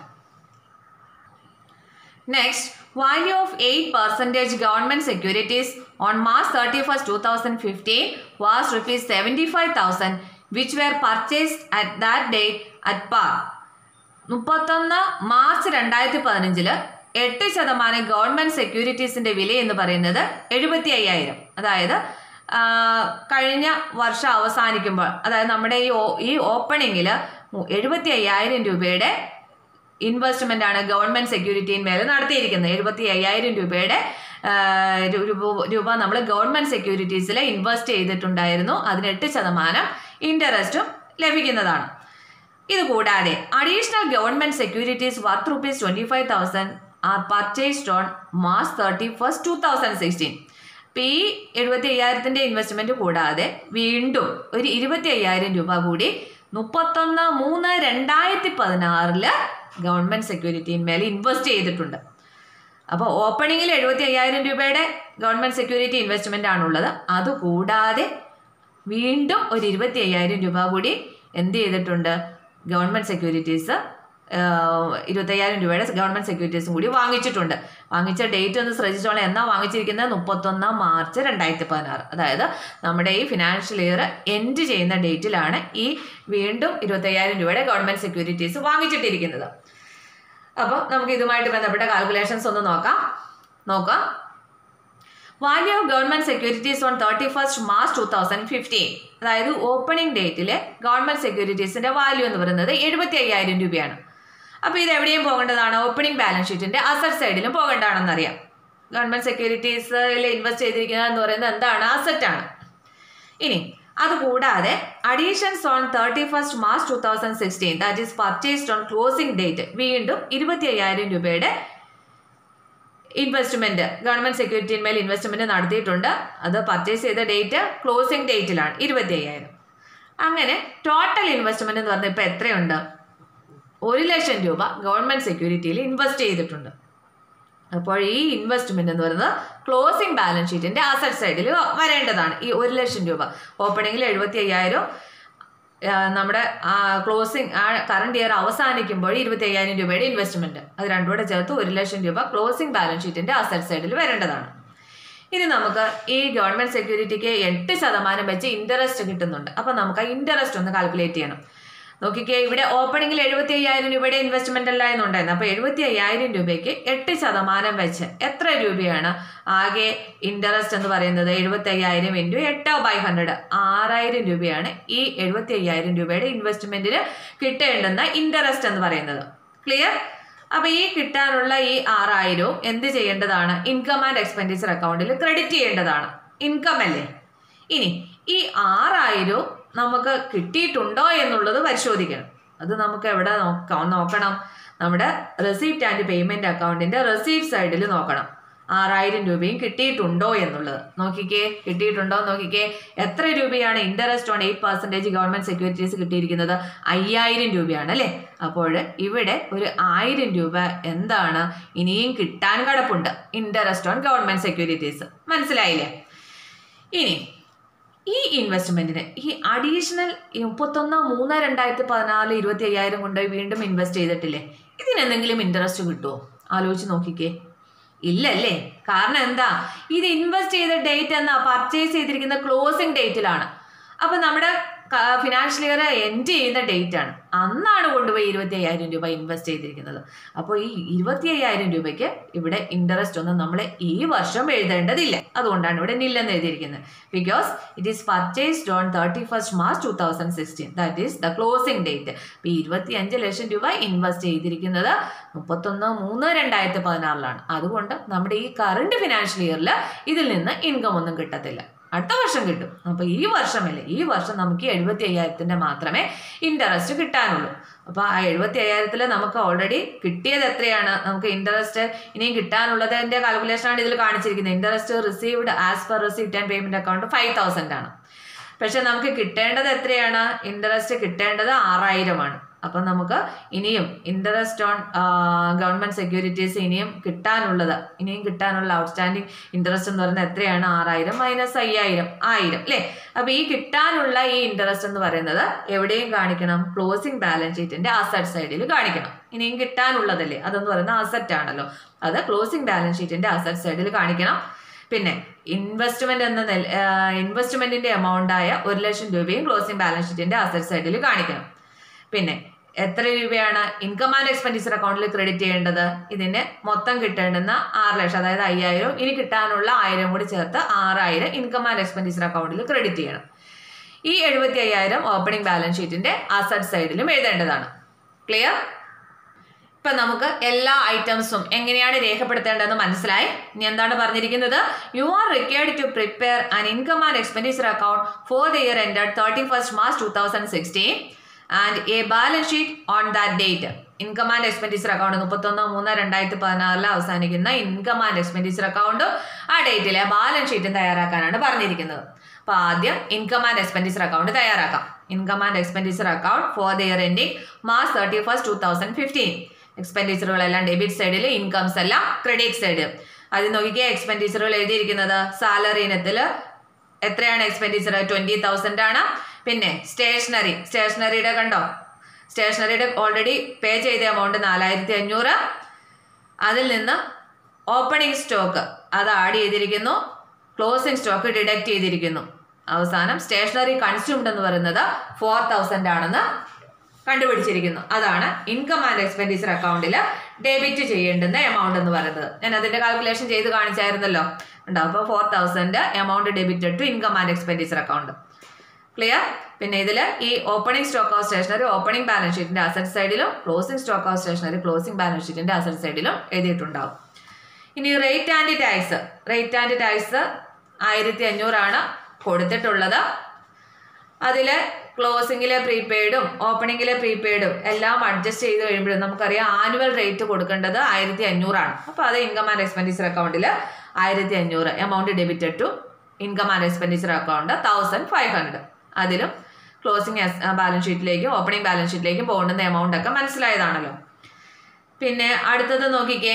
next value of eight percentage government securities on March thirty first two thousand fifteen was rupees seventy five thousand which were purchased at that date at par മുപ്പത്തൊന്ന് March രണ്ടായിരത്തി പതിനഞ്ചില് എട്ട് ശതമാനം government സെക്യൂരിറ്റീസിന്റെ വില എന്ന് പറയുന്നത് എഴുപത്തി അയ്യായിരം അതായത് ആ, കഴിഞ്ഞ വർഷം അവസാനിക്കുമ്പോൾ അതായത് നമ്മുടെ ഈ ഓ- ഈ ഓപ്പണിങ്ങിൽ എഴുപത്തി അയ്യായിരം രൂപയുടെ ഇൻവെസ്റ്റ്മെന്റ് ആണ് ഗവൺമെന്റ് സെക്യൂരിറ്റിയിന്മേൽ നടത്തിയിരിക്കുന്നത് എഴുപത്തി അയ്യായിരം രൂപയുടെ ആ, രു- രൂപ- രൂപ നമ്മൾ ഗവൺമെന്റ് സെക്യൂരിറ്റീസിൽ ഇൻവെസ്റ്റ് ചെയ്തിട്ടുണ്ടായിരുന്നു അതിന് എട്ട് ശതമാനം ഇൻട്രസ്റ്റും ലഭിക്കുന്നതാണ് ഇത് കൂടാതെ additional government securities worth rupees twenty five thousand are purchased on March thirty first two thousand sixteen ഇപ്പം ഈ എഴുപത്തി അയ്യായിരത്തിൻ്റെ ഇൻവെസ്റ്റ്മെൻറ്റ് കൂടാതെ വീണ്ടും ഒരു ഇരുപത്തി അയ്യായിരം രൂപ കൂടി മുപ്പത്തൊന്ന് മൂന്ന് രണ്ടായിരത്തി പതിനാറില് ഗവൺമെൻറ് സെക്യൂരിറ്റിന്മേൽ ഇൻവെസ്റ്റ് ചെയ്തിട്ടുണ്ട് അപ്പോൾ ഓപ്പണിങ്ങിൽ എഴുപത്തി അയ്യായിരം രൂപയുടെ ഗവൺമെൻറ് സെക്യൂരിറ്റി ഇൻവെസ്റ്റ്മെൻ്റ് ആണുള്ളത് അതുകൂടാതെ വീണ്ടും ഒരു ഇരുപത്തി അയ്യായിരം രൂപ കൂടി എന്ത് ചെയ്തിട്ടുണ്ട് ഗവൺമെൻറ് സെക്യൂരിറ്റീസ് ഇരുപത്തയ്യായിരം രൂപയുടെ ഗവൺമെൻറ് സെക്യൂരിറ്റീസും കൂടി വാങ്ങിച്ചിട്ടുണ്ട് വാങ്ങിച്ച ഡേറ്റ് ഒന്ന് ശ്രദ്ധിച്ചോളാം എന്നാ വാങ്ങിച്ചിരിക്കുന്നത് മുപ്പത്തൊന്നാം മാർച്ച് രണ്ടായിരത്തി പതിനാറ് അതായത് നമ്മുടെ ഈ ഫിനാൻഷ്യൽ ഇയർ എൻഡ് ചെയ്യുന്ന ഡേറ്റിലാണ് ഈ വീണ്ടും ഇരുപത്തയ്യായിരം രൂപയുടെ ഗവൺമെൻറ് സെക്യൂരിറ്റീസ് വാങ്ങിച്ചിട്ടിരിക്കുന്നത് അപ്പോൾ നമുക്ക് ഇതുമായിട്ട് ബന്ധപ്പെട്ട കാൽക്കുലേഷൻസ് ഒന്ന് നോക്കാം നോക്കാം value of government securities on thirty first March two thousand fifteen അതായത് ഓപ്പണിംഗ് ഡേറ്റിലെ ഗവൺമെന്റ് സെക്യൂരിറ്റീസിന്റെ വാല്യൂ എന്ന് പറയുന്നത് എഴുപത്തി അയ്യായിരം രൂപയാണ് അപ്പോൾ ഇത് എവിടെയും പോകേണ്ടതാണ് ഓപ്പണിംഗ് ബാലൻസ് ഷീറ്റിന്റെ അസറ്റ് സൈഡിലും പോകേണ്ടതാണെന്നറിയാം ഗവൺമെന്റ് സെക്യൂരിറ്റീസിൽ ഇൻവെസ്റ്റ് ചെയ്തിരിക്കുന്നത് എന്ന് പറയുന്നത് എന്താണ് അസറ്റാണ് ഇനി അതുകൂടാതെ additions on thirty first March two thousand sixteen that is purchased on closing date വീണ്ടും ഇരുപത്തി അയ്യായിരം രൂപയുടെ ഇൻവെസ്റ്റ്മെന്റ് ഗവൺമെന്റ് സെക്യൂരിറ്റിന്മേൽ ഇൻവെസ്റ്റ്മെന്റ് നടത്തിയിട്ടുണ്ട് അത് പർച്ചേസ് ചെയ്ത ഡേറ്റ് ക്ലോസിംഗ് ഡേറ്റിലാണ് ഇരുപത്തി അയ്യായിരം അങ്ങനെ ടോട്ടൽ ഇൻവെസ്റ്റ്മെന്റ് എന്ന് പറഞ്ഞാൽ ഇപ്പോൾ എത്രയുണ്ട് ഒരു ലക്ഷം രൂപ ഗവൺമെന്റ് സെക്യൂരിറ്റിയിൽ ഇൻവെസ്റ്റ് ചെയ്തിട്ടുണ്ട് അപ്പോൾ ഈ ഇൻവെസ്റ്റ്മെന്റ് എന്ന് പറയുന്നത് ക്ലോസിംഗ് ബാലൻസ് ഷീറ്റിന്റെ അസറ്റ് സൈഡിൽ വരേണ്ടതാണ് ഈ ഒരു ലക്ഷം രൂപ ഓപ്പണിംഗിൽ എഴുപത്തി അയ്യായിരം നമ്മുടെ ക്ലോസിംഗ് ആ കറണ്ട് ഇയർ അവസാനിക്കുമ്പോൾ ഇരുപത്തി അയ്യായിരം രൂപയുടെ ഇൻവെസ്റ്റ്മെന്റ് അത് രണ്ടും കൂടെ ചേർത്ത് ഒരു ലക്ഷം രൂപ ക്ലോസിംഗ് ബാലൻസ് ഷീറ്റിന്റെ അസറ്റ് സൈഡിൽ വരേണ്ടതാണ് ഇനി നമുക്ക് ഈ ഗവൺമെന്റ് സെക്യൂരിറ്റിക്ക് എട്ട് ശതമാനം വെച്ച് ഇൻട്രസ്റ്റ് കിട്ടുന്നുണ്ട് അപ്പം നമുക്ക് ആ ഇൻട്രസ്റ്റ് ഒന്ന് കാൽക്കുലേറ്റ് ചെയ്യണം നോക്കിക്കേ ഇവിടെ ഓപ്പണിംഗിൽ എഴുപത്തി അയ്യായിരം രൂപയുടെ ഇൻവെസ്റ്റ്മെന്റ് അല്ലായിരുന്നു ഉണ്ടായിരുന്നത് അപ്പോൾ എഴുപത്തി അയ്യായിരം രൂപയ്ക്ക് എട്ട് ശതമാനം വെച്ച് എത്ര രൂപയാണ് ആകെ ഇൻട്രസ്റ്റ് എന്ന് പറയുന്നത് എഴുപത്തി അയ്യായിരം ഇൻറ്റു എട്ടോ ബൈ ഹൺഡ്രഡ് ആറായിരം രൂപയാണ് ഈ എഴുപത്തി അയ്യായിരം രൂപയുടെ ഇൻവെസ്റ്റ്മെന്റിന് കിട്ടേണ്ടുന്ന ഇൻട്രസ്റ്റ് എന്ന് പറയുന്നത് ക്ലിയർ അപ്പൊ ഈ കിട്ടാനുള്ള ഈ ആറായിരവും എന്ത് ചെയ്യേണ്ടതാണ് ഇൻകം ആൻഡ് എക്സ്പെൻഡിച്ചർ അക്കൗണ്ടിൽ ക്രെഡിറ്റ് ചെയ്യേണ്ടതാണ് ഇൻകം അല്ലേ ഇനി ഈ ആറായിരവും നമുക്ക് കിട്ടിയിട്ടുണ്ടോ എന്നുള്ളത് പരിശോധിക്കണം അത് നമുക്ക് എവിടെ നോക്കാം നോക്കണം നമ്മുടെ റെസീപ്റ്റ് ആൻഡ് പേയ്മെന്റ് അക്കൗണ്ടിന്റെ റെസീപ്റ്റ് സൈഡിൽ നോക്കണം ആറായിരം രൂപയും കിട്ടിയിട്ടുണ്ടോ എന്നുള്ളത് നോക്കിക്കേ കിട്ടിയിട്ടുണ്ടോ നോക്കിക്കേ എത്ര രൂപയാണ് interest on eight percentage government securities കിട്ടിയിരിക്കുന്നത് അയ്യായിരം രൂപയാണ് അല്ലേ അപ്പോൾ ഇവിടെ ഒരു ആയിരം രൂപ എന്താണ് ഇനിയും കിട്ടാൻ കിടപ്പുണ്ട് ഇൻട്രസ്റ്റ് ഓൺ ഗവൺമെന്റ് സെക്യൂരിറ്റീസ് മനസ്സിലായില്ലേ ഇനി ഈ ഇൻവെസ്റ്റ്മെന്റിന് ഈ അഡീഷണൽ മുപ്പത്തൊന്ന് മൂന്ന് രണ്ടായിരത്തി പതിനാല് ഇരുപത്തി അയ്യായിരം കൊണ്ട് വീണ്ടും ഇൻവെസ്റ്റ് ചെയ്തിട്ടില്ലേ ഇതിനെന്തെങ്കിലും ഇൻട്രസ്റ്റ് കിട്ടുമോ ആലോചിച്ച് നോക്കിക്കേ ഇല്ലല്ലേ കാരണം എന്താ ഇത് ഇൻവെസ്റ്റ് ചെയ്ത ഡേറ്റ് എന്നാ പർച്ചേസ് ചെയ്തിരിക്കുന്ന ക്ലോസിംഗ് ഡേറ്റിലാണ് അപ്പൊ നമ്മുടെ ഫിനാൻഷ്യൽ ഇയർ എൻഡ് ചെയ്യുന്ന ഡേറ്റ് ആണ് അന്നാണ് കൊണ്ടുപോയി ഇരുപത്തി അയ്യായിരം രൂപ ഇൻവെസ്റ്റ് ചെയ്തിരിക്കുന്നത് അപ്പോൾ ഈ ഇരുപത്തി അയ്യായിരം രൂപയ്ക്ക് ഇവിടെ ഇൻട്രസ്റ്റ് ഒന്നും നമ്മൾ ഈ വർഷം എഴുതേണ്ടതില്ല അതുകൊണ്ടാണ് ഇവിടെ നില്ലെന്ന് എഴുതിയിരിക്കുന്നത് because it is purchased on thirty first March two thousand sixteen that is the closing date അപ്പോൾ ഇരുപത്തി അഞ്ച് ലക്ഷം രൂപ ഇൻവെസ്റ്റ് ചെയ്തിരിക്കുന്നത് മുപ്പത്തൊന്ന് മൂന്ന് രണ്ടായിരത്തി പതിനാറിലാണ് അതുകൊണ്ട് നമ്മുടെ ഈ കറണ്ട് ഫിനാൻഷ്യൽ ഇയറിൽ ഇതിൽ നിന്ന് ഇൻകം ഒന്നും കിട്ടത്തില്ല അടുത്ത വർഷം കിട്ടും അപ്പോൾ ഈ വർഷമല്ലേ ഈ വർഷം നമുക്ക് എഴുപത്തി അയ്യായിരത്തിൻ്റെ മാത്രമേ ഇൻട്രസ്റ്റ് കിട്ടാനുള്ളൂ അപ്പോൾ ആ എഴുപത്തി അയ്യായിരത്തിൽ നമുക്ക് ഓൾറെഡി കിട്ടിയത് എത്രയാണ് നമുക്ക് ഇൻട്രസ്റ്റ് ഇനിയും കിട്ടാനുള്ളതിൻ്റെ കാൽക്കുലേഷനാണ് ഇതിൽ കാണിച്ചിരിക്കുന്നത് interest received as per received and payment account five thousand ആണ് പക്ഷെ നമുക്ക് കിട്ടേണ്ടത് എത്രയാണ് ഇൻട്രസ്റ്റ് കിട്ടേണ്ടത് ആറായിരമാണ് അപ്പം നമുക്ക് ഇനിയും ഇൻട്രസ്റ്റ് ഓൺ ഗവൺമെന്റ് സെക്യൂരിറ്റീസ് ഇനിയും കിട്ടാനുള്ളത് ഇനിയും കിട്ടാനുള്ള ഔട്ട്സ്റ്റാൻഡിങ് ഇൻട്രസ്റ്റ് എന്ന് പറയുന്നത് എത്രയാണ് ആറായിരം മൈനസ് അയ്യായിരം ആയിരം അല്ലേ അപ്പൊ ഈ കിട്ടാനുള്ള ഈ ഇൻട്രസ്റ്റ് എന്ന് പറയുന്നത് എവിടെയും കാണിക്കണം ക്ലോസിംഗ് ബാലൻസ് ഷീറ്റിന്റെ അസറ്റ് സൈഡിൽ കാണിക്കണം ഇനിയും കിട്ടാനുള്ളതല്ലേ അതെന്ന് പറയുന്ന അസറ്റ് ആണല്ലോ അത് ക്ലോസിംഗ് ബാലൻസ് ഷീറ്റിന്റെ അസറ്റ് സൈഡിൽ കാണിക്കണം പിന്നെ ഇൻവെസ്റ്റ്മെന്റ് എന്ന നില ഇൻവെസ്റ്റ്മെന്റിന്റെ എമൗണ്ട് ആയ ഒരു ലക്ഷം രൂപയും ക്ലോസിംഗ് ബാലൻസ് ഷീറ്റിന്റെ അസറ്റ് സൈഡിൽ കാണിക്കണം പിന്നെ എത്ര രൂപയാണ് ഇൻകം ആൻഡ് എക്സ്പെൻഡിച്ചർ അക്കൗണ്ടിൽ ക്രെഡിറ്റ് ചെയ്യേണ്ടത് ഇതിന് മൊത്തം കിട്ടേണ്ടുന്ന ആറ് ലക്ഷം അതായത് അയ്യായിരം ഇനി കിട്ടാനുള്ള ആയിരം കൂടി ചേർത്ത് ആറായിരം ഇൻകം ആൻഡ് എക്സ്പെൻഡിച്ചർ അക്കൗണ്ടിൽ ക്രെഡിറ്റ് ചെയ്യണം ഈ എഴുപത്തി അയ്യായിരം ഓപ്പണിംഗ് ബാലൻസ് ഷീറ്റിന്റെ അസറ്റ് സൈഡിലും എഴുതേണ്ടതാണ് ക്ലിയർ ഇപ്പൊ നമുക്ക് എല്ലാ ഐറ്റംസും എങ്ങനെയാണ് രേഖപ്പെടുത്തേണ്ടതെന്ന് മനസ്സിലായി ഇനി എന്താണ് പറഞ്ഞിരിക്കുന്നത് you are required to prepare an income and expenditure account for the year ended thirty first March two thousand sixteen and a balance sheet on that date income and expenditure account മുപ്പത്തൊന്ന് മൂന്ന് രണ്ടായിരത്തി പതിനാറിൽ അവസാനിക്കുന്ന income and expenditure account ആ ഡേറ്റിലെ balance ഷീറ്റും തയ്യാറാക്കാനാണ് പറഞ്ഞിരിക്കുന്നത് അപ്പോൾ ആദ്യം ഇൻകം ആൻഡ് എക്സ്പെൻഡിച്ചർ അക്കൗണ്ട് തയ്യാറാക്കാം income and expenditure account for the year ending March thirty first two thousand fifteen എക്സ്പെൻഡിച്ചറുകളെല്ലാം ഡെബിറ്റ് സൈഡിൽ ഇൻകംസ് എല്ലാം ക്രെഡിറ്റ് സൈഡ് അത് നോക്കിക്കേ എക്സ്പെൻഡിച്ചറുകൾ എഴുതിയിരിക്കുന്നത് സാലറി ഇനത്തിൽ എത്രയാണ് എക്സ്പെൻഡിച്ചർ ട്വൻറ്റി തൗസൻഡ് ആണ് പിന്നെ സ്റ്റേഷനറി സ്റ്റേഷനറിയുടെ കണ്ടോ സ്റ്റേഷനറിയുടെ ഓൾറെഡി പേ ചെയ്ത എമൗണ്ട് നാലായിരത്തി അഞ്ഞൂറ് അതിൽ നിന്ന് ഓപ്പണിംഗ് സ്റ്റോക്ക് അത് ആഡ് ചെയ്തിരിക്കുന്നു ക്ലോസിംഗ് സ്റ്റോക്ക് ഡിഡക്റ്റ് ചെയ്തിരിക്കുന്നു അവസാനം സ്റ്റേഷനറി കൺസ്യൂംഡ് എന്ന് പറയുന്നത് ഫോർ തൗസൻഡ് ആണെന്ന് കണ്ടുപിടിച്ചിരിക്കുന്നു അതാണ് ഇൻകം ആൻഡ് എക്സ്പെൻഡിച്ചർ അക്കൗണ്ടിൽ ഡെബിറ്റ് ചെയ്യേണ്ടുന്ന എമൗണ്ട് എന്ന് പറയുന്നത് ഞാൻ അതിന്റെ കാൽക്കുലേഷൻ ചെയ്ത് കാണിച്ചായിരുന്നല്ലോ ഉണ്ടോ അപ്പോൾ four thousand amount debited to income and expenditure account clear പിന്നെ ഇതിൽ ഈ opening stock of stationery opening balance ഷീറ്റിന്റെ അസറ്റ് സൈഡിലും closing stock of stationery closing balance ഷീറ്റിന്റെ അസറ്റ് സൈഡിലും എഴുതിയിട്ടുണ്ടാവും ഇനി rate and tax rate and tax ആയിരത്തി അഞ്ഞൂറാണ് കൊടുത്തിട്ടുള്ളത് അതിൽ ക്ലോസിങ്ങിലെ പ്രീപെയ്ഡും ഓപ്പണിങ്ങിലെ പ്രീപെയ്ഡും എല്ലാം അഡ്ജസ്റ്റ് ചെയ്ത് കഴിയുമ്പോഴും നമുക്കറിയാം ആനുവൽ റേറ്റ് കൊടുക്കേണ്ടത് ആയിരത്തി അഞ്ഞൂറാണ് അപ്പോൾ അത് ഇൻകം ആൻഡ് എക്സ്പെൻഡിച്ചർ അക്കൗണ്ടിൽ ആയിരത്തി അഞ്ഞൂറ് amount debited to income and expenditure account thousand five hundred അതിലും ക്ലോസിംഗ് ബാലൻസ് ഷീറ്റിലേക്കും ഓപ്പണിംഗ് ബാലൻസ് ഷീറ്റിലേക്കും പോകേണ്ടുന്ന എമൗണ്ട് ഒക്കെ മനസ്സിലായതാണല്ലോ പിന്നെ അടുത്തത് നോക്കിക്കേ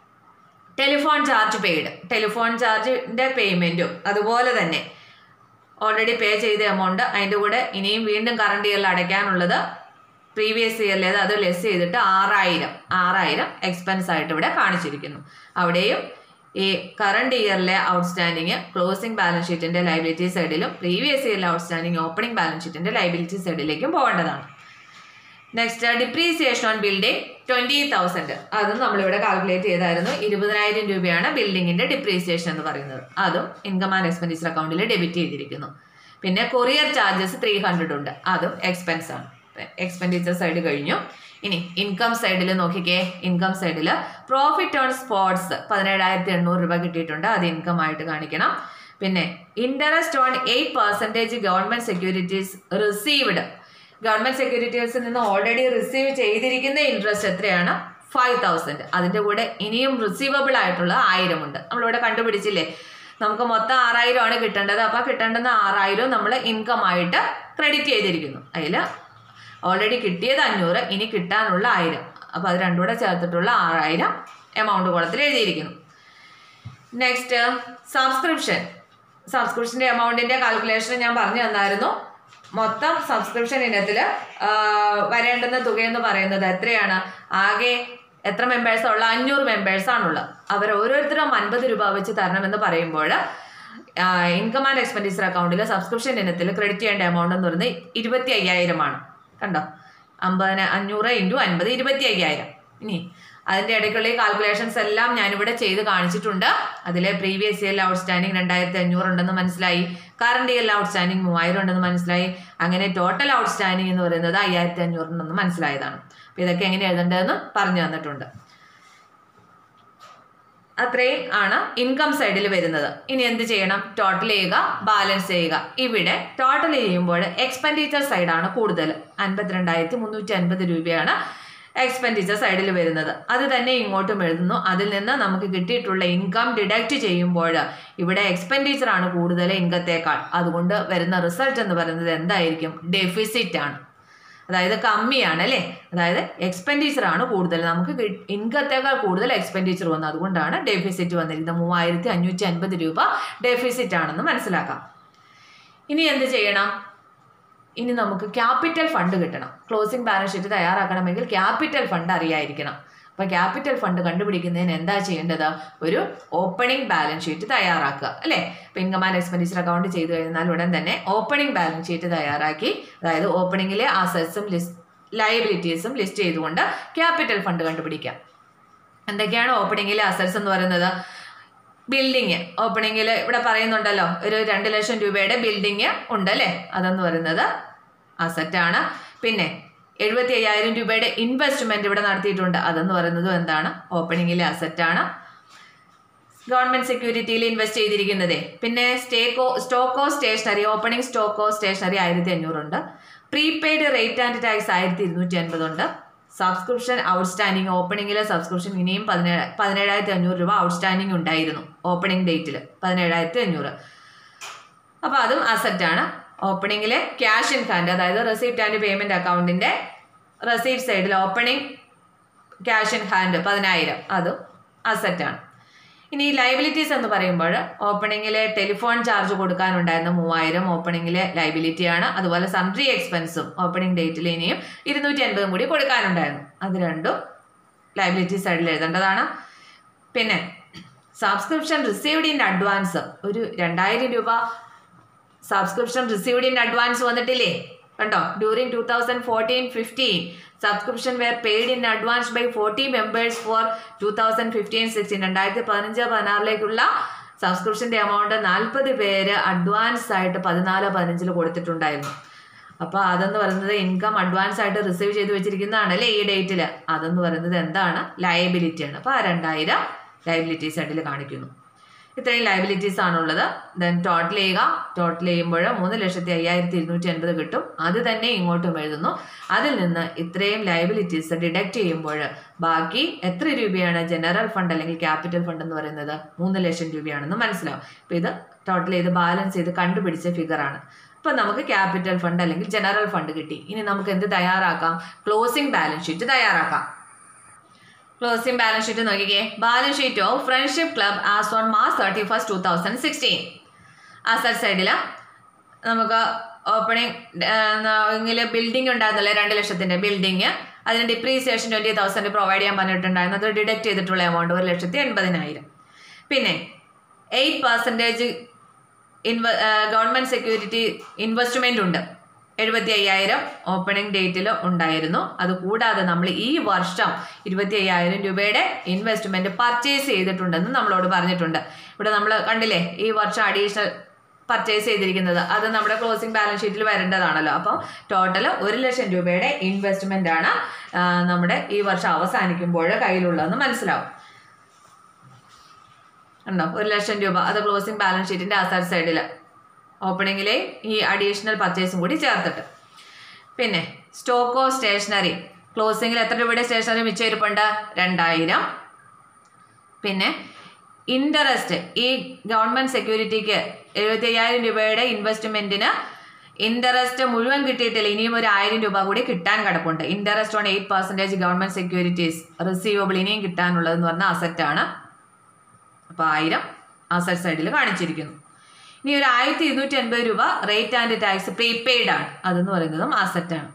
ടെലിഫോൺ ചാർജ് പെയ്ഡ് ടെലിഫോൺ ചാർജിന്റെ പേയ്മെന്റും അതുപോലെ തന്നെ ഓൾറെഡി പേ ചെയ്ത എമൗണ്ട് അതിൻ്റെ കൂടെ ഇനിയും വീണ്ടും കറണ്ട് ഇയറിൽ അടയ്ക്കാനുള്ളത് പ്രീവിയസ് ഇയറിലേത് അത് ലെസ് ചെയ്തിട്ട് ആറായിരം ആറായിരം എക്സ്പെൻസ് ആയിട്ട് ഇവിടെ കാണിച്ചിരിക്കുന്നു അവിടെയും ഈ കറണ്ട് ഇയറിലെ ഔട്ട്സ്റ്റാൻഡിങ് ക്ലോസിംഗ് ബാലൻസ് ഷീറ്റിന്റെ ലൈബിലിറ്റി സൈഡിലും പ്രീവിയസ് ഇയറിലെ ഔട്ട്സ്റ്റാൻഡിങ് ഓപ്പണിംഗ് ബാലൻസ് ഷീറ്റിന്റെ ലൈബിലിറ്റി സൈഡിലേക്കും പോകേണ്ടതാണ് next depreciation on building twenty thousand അതും നമ്മളിവിടെ കാൽക്കുലേറ്റ് ചെയ്തായിരുന്നു ഇരുപതിനായിരം രൂപയാണ് ബിൽഡിങ്ങിന്റെ ഡിപ്രീസിയേഷൻ എന്ന് പറയുന്നത് അതും ഇൻകം ആൻഡ് എക്സ്പെൻഡിച്ചർ അക്കൗണ്ടിൽ ഡെബിറ്റ് ചെയ്തിരിക്കുന്നു പിന്നെ കൊറിയർ ചാർജസ് ത്രീ ഹൺഡ്രഡ് ഉണ്ട് അതും എക്സ്പെൻസ് ആണ് എക്സ്പെൻഡിച്ചർ സൈഡ് കഴിഞ്ഞു ഇനി ഇൻകം സൈഡിൽ നോക്കിക്കേ ഇൻകം സൈഡിൽ പ്രോഫിറ്റ് ഓൺ സ്പോർട്സ് പതിനേഴായിരത്തി എണ്ണൂറ് രൂപ കിട്ടിയിട്ടുണ്ട് അത് ഇൻകം ആയിട്ട് കാണിക്കണം പിന്നെ interest on eight percentage government securities received government സെക്യൂരിറ്റീസിൽ നിന്ന് ഓൾറെഡി റിസീവ് ചെയ്തിരിക്കുന്ന ഇൻട്രസ്റ്റ് എത്രയാണ് ഫൈവ് തൗസൻഡ് അതിൻ്റെ കൂടെ ഇനിയും റിസീവബിൾ ആയിട്ടുള്ള ആയിരം ഉണ്ട് നമ്മളിവിടെ കണ്ടുപിടിച്ചില്ലേ നമുക്ക് മൊത്തം ആറായിരം ആണ് കിട്ടേണ്ടത് അപ്പോൾ കിട്ടേണ്ടുന്ന ആറായിരം നമ്മൾ ഇൻകം ആയിട്ട് ക്രെഡിറ്റ് ചെയ്തിരിക്കുന്നു അതിൽ ഓൾറെഡി കിട്ടിയത് അഞ്ഞൂറ് ഇനി കിട്ടാനുള്ള ആയിരം അപ്പോൾ അത് രണ്ടും കൂടെ ചേർത്തിട്ടുള്ള ആറായിരം എമൗണ്ട് കോളത്തിൽ എഴുതിയിരിക്കുന്നു നെക്സ്റ്റ് സബ്സ്ക്രിപ്ഷൻ സബ്സ്ക്രിപ്ഷൻ്റെ എമൗണ്ടിൻ്റെ കാൽക്കുലേഷൻ ഞാൻ പറഞ്ഞു തന്നായിരുന്നു മൊത്തം സബ്സ്ക്രിപ്ഷൻ ഇനത്തിൽ വരേണ്ടുന്ന തുകയെന്ന് പറയുന്നത് എത്രയാണ് ആകെ എത്ര മെമ്പേഴ്സ് ഉള്ള അഞ്ഞൂറ് മെമ്പേഴ്സ് ആണുള്ളത് അവർ ഓരോരുത്തരും അൻപത് രൂപ വെച്ച് തരണമെന്ന് പറയുമ്പോൾ ഇൻകം ആൻഡ് എക്സ്പെൻഡിച്ചർ അക്കൗണ്ടിൽ സബ്സ്ക്രിപ്ഷൻ ഇനത്തിൽ ക്രെഡിറ്റ് ചെയ്യേണ്ട എമൗണ്ട് എന്ന് പറയുന്നത് ഇരുപത്തി അയ്യായിരമാണ് കണ്ടോ അമ്പതിന് അഞ്ഞൂറ് ഇൻറ്റു അൻപത് ഇരുപത്തി അയ്യായിരം ഇനി അതിൻ്റെ ഇടയ്ക്കുള്ള ഈ കാൽക്കുലേഷൻസ് എല്ലാം ഞാനിവിടെ ചെയ്ത് കാണിച്ചിട്ടുണ്ട് അതിലെ പ്രീവിയസ് ഇയർ ഔട്ട്സ്റ്റാൻഡിങ് രണ്ടായിരത്തി അഞ്ഞൂറ് ഉണ്ടെന്ന് മനസ്സിലായി കറണ്ട് ഇയർ ഔട്ട്സ്റ്റാൻഡിങ് മൂവായിരം ഉണ്ടെന്ന് മനസ്സിലായി അങ്ങനെ ടോട്ടൽ ഔട്ട്സ്റ്റാൻഡിങ് എന്ന് പറയുന്നത് അയ്യായിരത്തി അഞ്ഞൂറ് ഉണ്ടെന്ന് മനസ്സിലായതാണ് അപ്പോൾ ഇതൊക്കെ എങ്ങനെ എഴുതേണ്ടതെന്ന് പറഞ്ഞു തന്നിട്ടുണ്ട് അത്രയും ആണ് ഇൻകം സൈഡിൽ വരുന്നത് ഇനി എന്ത് ചെയ്യണം ടോട്ടൽ ചെയ്യുക ബാലൻസ് ചെയ്യുക ഇവിടെ ടോട്ടൽ ചെയ്യുമ്പോൾ എക്സ്പെൻഡിച്ചർ സൈഡാണ് കൂടുതൽ അൻപത്തിരണ്ടായിരത്തി മുന്നൂറ്റി അൻപത് രൂപയാണ് എക്സ്പെൻഡിച്ചർ സൈഡിൽ വരുന്നത് അത് തന്നെ ഇങ്ങോട്ടും എഴുതുന്നു അതിൽ നിന്ന് നമുക്ക് കിട്ടിയിട്ടുള്ള ഇൻകം ഡിഡക്റ്റ് ചെയ്യുമ്പോൾ ഇവിടെ എക്സ്പെൻഡിച്ചർ ആണ് കൂടുതൽ ഇൻകത്തേക്കാൾ അതുകൊണ്ട് വരുന്ന റിസൾട്ട് എന്ന് പറയുന്നത് എന്തായിരിക്കും ഡെഫിസിറ്റ് ആണ് അതായത് കമ്മിയാണ് അല്ലേ അതായത് എക്സ്പെൻഡിച്ചർ ആണ് കൂടുതൽ നമുക്ക് ഇൻകത്തേക്കാൾ കൂടുതൽ എക്സ്പെൻഡിച്ചർ വന്നു അതുകൊണ്ടാണ് ഡെഫിസിറ്റ് വന്നിരിക്കുന്നത് മൂവായിരത്തി അഞ്ഞൂറ്റി അൻപത് രൂപ ഡെഫിസിറ്റ് ആണെന്ന് മനസ്സിലാക്കാം ഇനി എന്ത് ചെയ്യണം ഇനി നമുക്ക് ക്യാപിറ്റൽ ഫണ്ട് കിട്ടണം ക്ലോസിംഗ് ബാലൻസ് ഷീറ്റ് തയ്യാറാക്കണമെങ്കിൽ ക്യാപിറ്റൽ ഫണ്ട് അറിയായിരിക്കണം അപ്പോൾ ക്യാപിറ്റൽ ഫണ്ട് കണ്ടുപിടിക്കുന്നതിന് എന്താ ചെയ്യേണ്ടത് ഒരു ഓപ്പണിംഗ് ബാലൻസ് ഷീറ്റ് തയ്യാറാക്കുക അല്ലേ അപ്പോൾ ഇൻകം ആൻഡ് എക്സ്പെൻഡിച്ചർ അക്കൗണ്ട് ചെയ്തു കഴിഞ്ഞാൽ ഉടൻ തന്നെ ഓപ്പണിംഗ് ബാലൻസ് ഷീറ്റ് തയ്യാറാക്കി അതായത് ഓപ്പണിംഗിലെ അസറ്റ്സും ലിസ്റ്റ് ലയബിലിറ്റീസും ലിസ്റ്റ് ചെയ്തുകൊണ്ട് ക്യാപിറ്റൽ ഫണ്ട് കണ്ടുപിടിക്കാം എന്തൊക്കെയാണ് ഓപ്പണിംഗിലെ അസറ്റ്സ് എന്ന് പറയുന്നത് ബിൽഡിങ് ഓപ്പണിങ്ങിൽ ഇവിടെ പറയുന്നുണ്ടല്ലോ ഒരു രണ്ട് ലക്ഷം രൂപയുടെ ബിൽഡിങ് ഉണ്ട് അല്ലേ അതെന്ന് പറയുന്നത് അസറ്റാണ് പിന്നെ എഴുപത്തി അയ്യായിരം രൂപയുടെ ഇൻവെസ്റ്റ്മെന്റ് ഇവിടെ നടത്തിയിട്ടുണ്ട് അതെന്ന് പറയുന്നതും എന്താണ് ഓപ്പണിങ്ങിലെ അസറ്റാണ് ഗവൺമെന്റ് സെക്യൂരിറ്റിയിൽ ഇൻവെസ്റ്റ് ചെയ്തിരിക്കുന്നത് പിന്നെ സ്റ്റേക്കോ സ്റ്റോക്കോ സ്റ്റേഷനറി ഓപ്പണിംഗ് സ്റ്റോക്കോ സ്റ്റേഷനറി ആയിരത്തി അഞ്ഞൂറുണ്ട് പ്രീപെയ്ഡ് റേറ്റ് ആൻഡ് ടാക്സ് ആയിരത്തി ഇരുന്നൂറ്റി അൻപതുണ്ട് സബ്സ്ക്രിപ്ഷൻ ഔട്ട്സ്റ്റാൻഡിങ് ഓപ്പണിങ്ങിലെ സബ്സ്ക്രിപ്ഷൻ ഇനിയും പതിനേഴ് പതിനേഴായിരത്തി അഞ്ഞൂറ് രൂപ ഔട്ട്സ്റ്റാൻഡിങ് ഉണ്ടായിരുന്നു ഓപ്പണിംഗ് ഡേറ്റിൽ പതിനേഴായിരത്തി അഞ്ഞൂറ് അപ്പോൾ അതും അസറ്റാണ് ഓപ്പണിങ്ങിലെ ക്യാഷ് ഇൻ ഹാൻഡ് അതായത് റെസിപ്റ്റ് ആൻഡ് പേയ്മെന്റ് അക്കൗണ്ടിന്റെ റെസിപ്റ്റ് സൈഡിൽ ഓപ്പണിംഗ് ക്യാഷ് ഇൻ ഹാൻഡ് പതിനായിരം അതും അസറ്റാണ് ഇനി ലൈബിലിറ്റീസ് എന്ന് പറയുമ്പോൾ ഓപ്പണിങ്ങിലെ ടെലിഫോൺ ചാർജ് കൊടുക്കാനുണ്ടായിരുന്ന മൂവായിരം ഓപ്പണിങ്ങിലെ ലൈബിലിറ്റിയാണ് അതുപോലെ സൺട്രി എക്സ്പെൻസും ഓപ്പണിംഗ് ഡേറ്റിൽ ഇനിയും ഇരുന്നൂറ്റി അൻപതും കൂടി കൊടുക്കാനുണ്ടായിരുന്നു അത് രണ്ടും ലൈബിലിറ്റി സൈഡിൽ എഴുതേണ്ടതാണ് പിന്നെ സബ്സ്ക്രിപ്ഷൻ റിസീവ്ഡ് ഇൻ അഡ്വാൻസ് ഒരു രണ്ടായിരം രൂപ സബ്സ്ക്രിപ്ഷൻ റിസീവ്ഡ് ഇൻ അഡ്വാൻസ് വന്നിട്ടില്ലേ കണ്ടോ during two thousand fourteen fifteen subscription were paid in advance by forty members for two thousand fifteen sixteen രണ്ടായിരത്തി പതിനഞ്ച് പതിനാറിലേക്കുള്ള സബ്സ്ക്രിപ്ഷൻ്റെ എമൗണ്ട് നാൽപ്പത് പേര് അഡ്വാൻസ് ആയിട്ട് പതിനാല് പതിനഞ്ചിൽ കൊടുത്തിട്ടുണ്ടായിരുന്നു അപ്പോൾ അതെന്ന് പറയുന്നത് ഇൻകം അഡ്വാൻസ് ആയിട്ട് റിസീവ് ചെയ്ത് വെച്ചിരിക്കുന്നതാണ് അല്ലേ ഈ ഡേറ്റിൽ അതെന്ന് പറയുന്നത് എന്താണ് ലയബിലിറ്റിയാണ് അപ്പോൾ ആ രണ്ടായിരം ലയബിലിറ്റി സൈഡിൽ കാണിക്കുന്നു ഇത്രയും ലയബിലിറ്റീസ് ആണുള്ളത് ദെൻ ടോട്ടൽ ചെയ്യുക ടോട്ടൽ ചെയ്യുമ്പോൾ മൂന്ന് ലക്ഷത്തി അയ്യായിരത്തി ഇരുന്നൂറ്റി അൻപത് കിട്ടും അത് തന്നെ ഇങ്ങോട്ടും എഴുതുന്നു അതിൽ നിന്ന് ഇത്രയും ലയബിലിറ്റീസ് ഡിഡക്റ്റ് ചെയ്യുമ്പോൾ ബാക്കി എത്ര രൂപയാണ് ജനറൽ ഫണ്ട് അല്ലെങ്കിൽ ക്യാപിറ്റൽ ഫണ്ട് എന്ന് പറയുന്നത് മൂന്ന് ലക്ഷം രൂപയാണെന്ന് മനസ്സിലാവും അപ്പോൾ ഇത് ടോട്ടൽ ചെയ്ത് ബാലൻസ് ചെയ്ത് കണ്ടുപിടിച്ച ഫിഗറാണ് അപ്പോൾ നമുക്ക് ക്യാപിറ്റൽ ഫണ്ട് അല്ലെങ്കിൽ ജനറൽ ഫണ്ട് കിട്ടി ഇനി നമുക്ക് എന്ത് തയ്യാറാക്കാം ക്ലോസിംഗ് ബാലൻസ് ഷീറ്റ് തയ്യാറാക്കാം ക്ലോസിംഗ് ബാലൻസ് ഷീറ്റ് നോക്കിക്കേ balance sheet of friendship club as on March thirty first two thousand sixteen asset സൈഡിൽ നമുക്ക് ഓപ്പണിംഗ് ഇങ്ങനെ ബിൽഡിംഗ് ഉണ്ടായിരുന്നല്ലേ രണ്ട് ലക്ഷത്തിൻ്റെ ബിൽഡിംഗ് അതിന് ഡിപ്രീസിയേഷൻ ട്വൻറ്റി തൗസൻഡ് പ്രൊവൈഡ് ചെയ്യാൻ പറഞ്ഞിട്ടുണ്ടായിരുന്നു അത് ഡിഡക്റ്റ് ചെയ്തിട്ടുള്ള എമൗണ്ട് ഒരു ലക്ഷത്തി എൺപതിനായിരം പിന്നെ എയ്റ്റ് പെർസെൻറ്റേജ് ഇൻവ ഗവൺമെൻറ് സെക്യൂരിറ്റി ഇൻവെസ്റ്റ്മെൻ്റ് ഉണ്ട് എഴുപത്തി അയ്യായിരം ഓപ്പണിംഗ് ഡേറ്റിൽ ഉണ്ടായിരുന്നു അത് കൂടാതെ നമ്മൾ ഈ വർഷം ഇരുപത്തി അയ്യായിരം രൂപയുടെ ഇൻവെസ്റ്റ്മെൻറ്റ് പർച്ചേസ് ചെയ്തിട്ടുണ്ടെന്ന് നമ്മളോട് പറഞ്ഞിട്ടുണ്ട് ഇവിടെ നമ്മൾ കണ്ടില്ലേ ഈ വർഷം അഡീഷണൽ പർച്ചേസ് ചെയ്തിരിക്കുന്നത് അത് നമ്മുടെ ക്ലോസിംഗ് ബാലൻസ് ഷീറ്റിൽ വരേണ്ടതാണല്ലോ അപ്പോൾ ടോട്ടൽ ഒരു ലക്ഷം രൂപയുടെ ഇൻവെസ്റ്റ്മെൻ്റ് ആണ് ആ, നമ്മുടെ ഈ വർഷം അവസാനിക്കുമ്പോൾ കയ്യിലുള്ളതെന്ന് മനസ്സിലാവും ഉണ്ടോ ഒരു ലക്ഷം രൂപ അത് ക്ലോസിംഗ് ബാലൻസ് ഷീറ്റിൻ്റെ അസറ്റ് സൈഡിൽ ഓപ്പണിങ്ങിലെ ഈ അഡീഷണൽ പർച്ചേസും കൂടി ചേർത്തിട്ട് പിന്നെ സ്റ്റോക്കോ സ്റ്റേഷനറി ക്ലോസിങ്ങിൽ എത്ര രൂപയുടെ സ്റ്റേഷനറി മിച്ചം ഇരിപ്പുണ്ട് രണ്ടായിരം പിന്നെ ഇൻട്രസ്റ്റ് ഈ ഗവൺമെൻറ് സെക്യൂരിറ്റിക്ക് എഴുപത്തി അയ്യായിരം രൂപയുടെ ഇൻവെസ്റ്റ്മെൻറ്റിന് ഇൻട്രസ്റ്റ് മുഴുവൻ കിട്ടിയിട്ടില്ല ഇനിയും ഒരു ആയിരം രൂപ കൂടി കിട്ടാൻ കിടപ്പുണ്ട് interest on eight percentage government securities receivable ഇനിയും കിട്ടാനുള്ളതെന്ന് പറഞ്ഞ അസറ്റാണ് അപ്പോൾ ആയിരം അസറ്റ് സൈഡിൽ കാണിച്ചിരിക്കുന്നു ഇനി ഒരു ആയിരത്തി ഇരുന്നൂറ്റി അൻപത് രൂപ റേറ്റ് ആൻഡ് ടാക്സ് പ്രീപെയ്ഡ് ആണ് അതെന്ന് പറയുന്നതും അസറ്റാണ്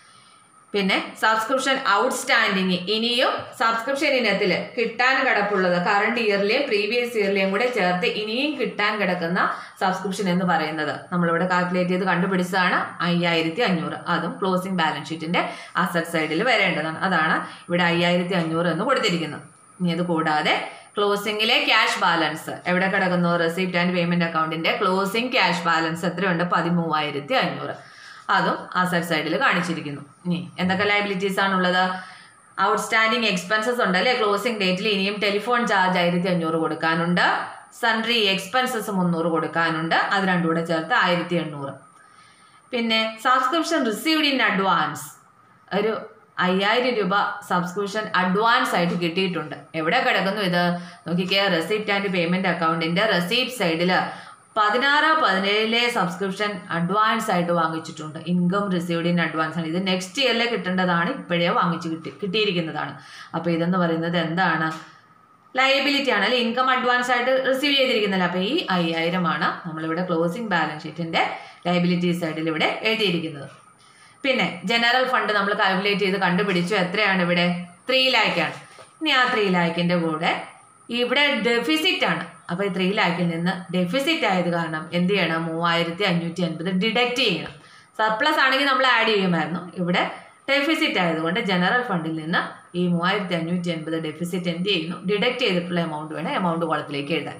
പിന്നെ സബ്സ്ക്രിപ്ഷൻ ഔട്ട്സ്റ്റാൻഡിങ് ഇനിയും സബ്സ്ക്രിപ്ഷൻ ഇനത്തിൽ കിട്ടാൻ കിടപ്പുള്ളത് കറണ്ട് ഇയറിലെയും പ്രീവിയസ് ഇയറിലെയും കൂടെ ചേർത്ത് ഇനിയും കിട്ടാൻ കിടക്കുന്ന സബ്സ്ക്രിപ്ഷൻ എന്ന് പറയുന്നത് നമ്മളിവിടെ കാൽക്കുലേറ്റ് ചെയ്ത് കണ്ടുപിടിച്ചതാണ് അയ്യായിരത്തി അഞ്ഞൂറ് അതും ക്ലോസിംഗ് ബാലൻസ് ഷീറ്റിന്റെ അസറ്റ് സൈഡിൽ വരേണ്ടതാണ് അതാണ് ഇവിടെ അയ്യായിരത്തി അഞ്ഞൂറ് എന്ന് കൊടുത്തിരിക്കുന്നത് ഇനി അത് കൂടാതെ ക്ലോസിംഗിലെ ക്യാഷ് ബാലൻസ് എവിടെ കിടക്കുന്നു റെസിപ്റ്റ് ആൻഡ് പേയ്മെന്റ് അക്കൗണ്ടിന്റെ ക്ലോസിംഗ് ക്യാഷ് ബാലൻസ് എത്രയുണ്ട് പതിമൂവായിരത്തി അഞ്ഞൂറ് അതും അസറ്റ് സൈഡിൽ കാണിച്ചിരിക്കുന്നു ഇനി എന്തൊക്കെ ലയബിലിറ്റീസ് ആണുള്ളത് ഔട്ട്സ്റ്റാൻഡിങ് എക്സ്പെൻസസ് ഉണ്ട് അല്ലേ ക്ലോസിംഗ് ഡേറ്റിൽ ഇനിയും ടെലിഫോൺ ചാർജ് ആയിരത്തി അഞ്ഞൂറ് കൊടുക്കാനുണ്ട് സൺട്രി എക്സ്പെൻസസ് മുന്നൂറ് കൊടുക്കാനുണ്ട് അത് രണ്ടും കൂടെ ചേർത്ത് ആയിരത്തി എണ്ണൂറ് പിന്നെ സബ്സ്ക്രിപ്ഷൻ റിസീവ്ഡ് ഇൻ അഡ്വാൻസ് ഒരു അയ്യായിരം രൂപ സബ്സ്ക്രിപ്ഷൻ അഡ്വാൻസ് ആയിട്ട് കിട്ടിയിട്ടുണ്ട് എവിടെ കിടക്കുന്നു ഇത് നോക്കിക്കേ റെസിപ്റ്റ് ആൻഡ് പേയ്മെന്റ് അക്കൗണ്ടിന്റെ റെസിപ്റ്റ് സൈഡിൽ പതിനാറ് പതിനേഴിലെ സബ്സ്ക്രിപ്ഷൻ അഡ്വാൻസ് ആയിട്ട് വാങ്ങിച്ചിട്ടുണ്ട് ഇൻകം റിസീവ്ഡ് ഇൻ അഡ്വാൻസ് ആണ് ഇത് നെക്സ്റ്റ് ഇയറിലെ കിട്ടേണ്ടതാണ് ഇപ്പോഴേ വാങ്ങിച്ച് കിട്ടി കിട്ടിയിരിക്കുന്നതാണ് അപ്പോൾ ഇതെന്ന് പറയുന്നത് എന്താണ് ലയബിലിറ്റി ആണ് അല്ലെ ഇൻകം അഡ്വാൻസ് ആയിട്ട് റിസീവ് ചെയ്തിരിക്കുന്നില്ല അപ്പോൾ ഈ അയ്യായിരം ആണ് നമ്മളിവിടെ ക്ലോസിംഗ് ബാലൻസ് ഷീറ്റിന്റെ ലയബിലിറ്റി സൈഡിൽ ഇവിടെ എഴുതിയിരിക്കുന്നത് പിന്നെ ജനറൽ ഫണ്ട് നമ്മൾ കാൽക്കുലേറ്റ് ചെയ്ത് കണ്ടുപിടിച്ചു എത്രയാണ് ഇവിടെ ത്രീ ലാക്കാണ് ഇനി ആ ത്രീ ലാക്കിന്റെ കൂടെ ഇവിടെ ഡെഫിസിറ്റ് ആണ് അപ്പോൾ ഈ ത്രീ ലാക്കിൽ നിന്ന് ഡെഫിസിറ്റ് ആയത് കാരണം എന്ത് ചെയ്യണം മൂവായിരത്തി അഞ്ഞൂറ്റി അൻപത് ഡിഡക്റ്റ് ചെയ്യണം സർപ്ലസ് ആണെങ്കിൽ നമ്മൾ ആഡ് ചെയ്യുമായിരുന്നു ഇവിടെ ഡെഫിസിറ്റ് ആയതുകൊണ്ട് ജനറൽ ഫണ്ടിൽ നിന്ന് ഈ മൂവായിരത്തി അഞ്ഞൂറ്റി അൻപത് ഡെഫിസിറ്റ് എന്ത് ചെയ്യുന്നു ഡിഡക്റ്റ് ചെയ്തിട്ടുള്ള എമൗണ്ട് വേണം എമൗണ്ട് കോളത്തിലേക്ക് എഴുതാൻ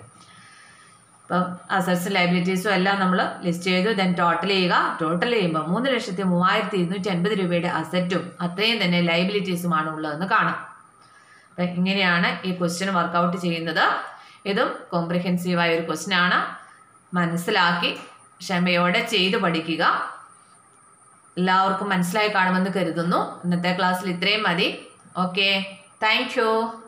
അപ്പം അസറ്റ്സ് ലൈബിലിറ്റീസും എല്ലാം നമ്മൾ ലിസ്റ്റ് ചെയ്തു ദെൻ ടോട്ടൽ ചെയ്യുക ടോട്ടൽ ചെയ്യുമ്പോൾ മൂന്ന് ലക്ഷത്തി മൂവായിരത്തി ഇരുന്നൂറ്റി അൻപത് രൂപയുടെ അസറ്റും അത്രയും തന്നെ ലൈബിലിറ്റീസുമാണ് ഉള്ളതെന്ന് കാണാം അപ്പം ഇങ്ങനെയാണ് ഈ ക്വസ്റ്റ്യൻ വർക്കൗട്ട് ചെയ്യുന്നത് ഇതും കോംപ്രിഹെൻസീവായ ഒരു ക്വസ്റ്റ്യൻ ആണ് മനസ്സിലാക്കി ക്ഷമയോടെ ചെയ്തു പഠിക്കുക എല്ലാവർക്കും മനസ്സിലായി കാണുമെന്ന് കരുതുന്നു ഇന്നത്തെ ക്ലാസ്സിൽ ഇത്രയും മതി ഓക്കെ താങ്ക് യു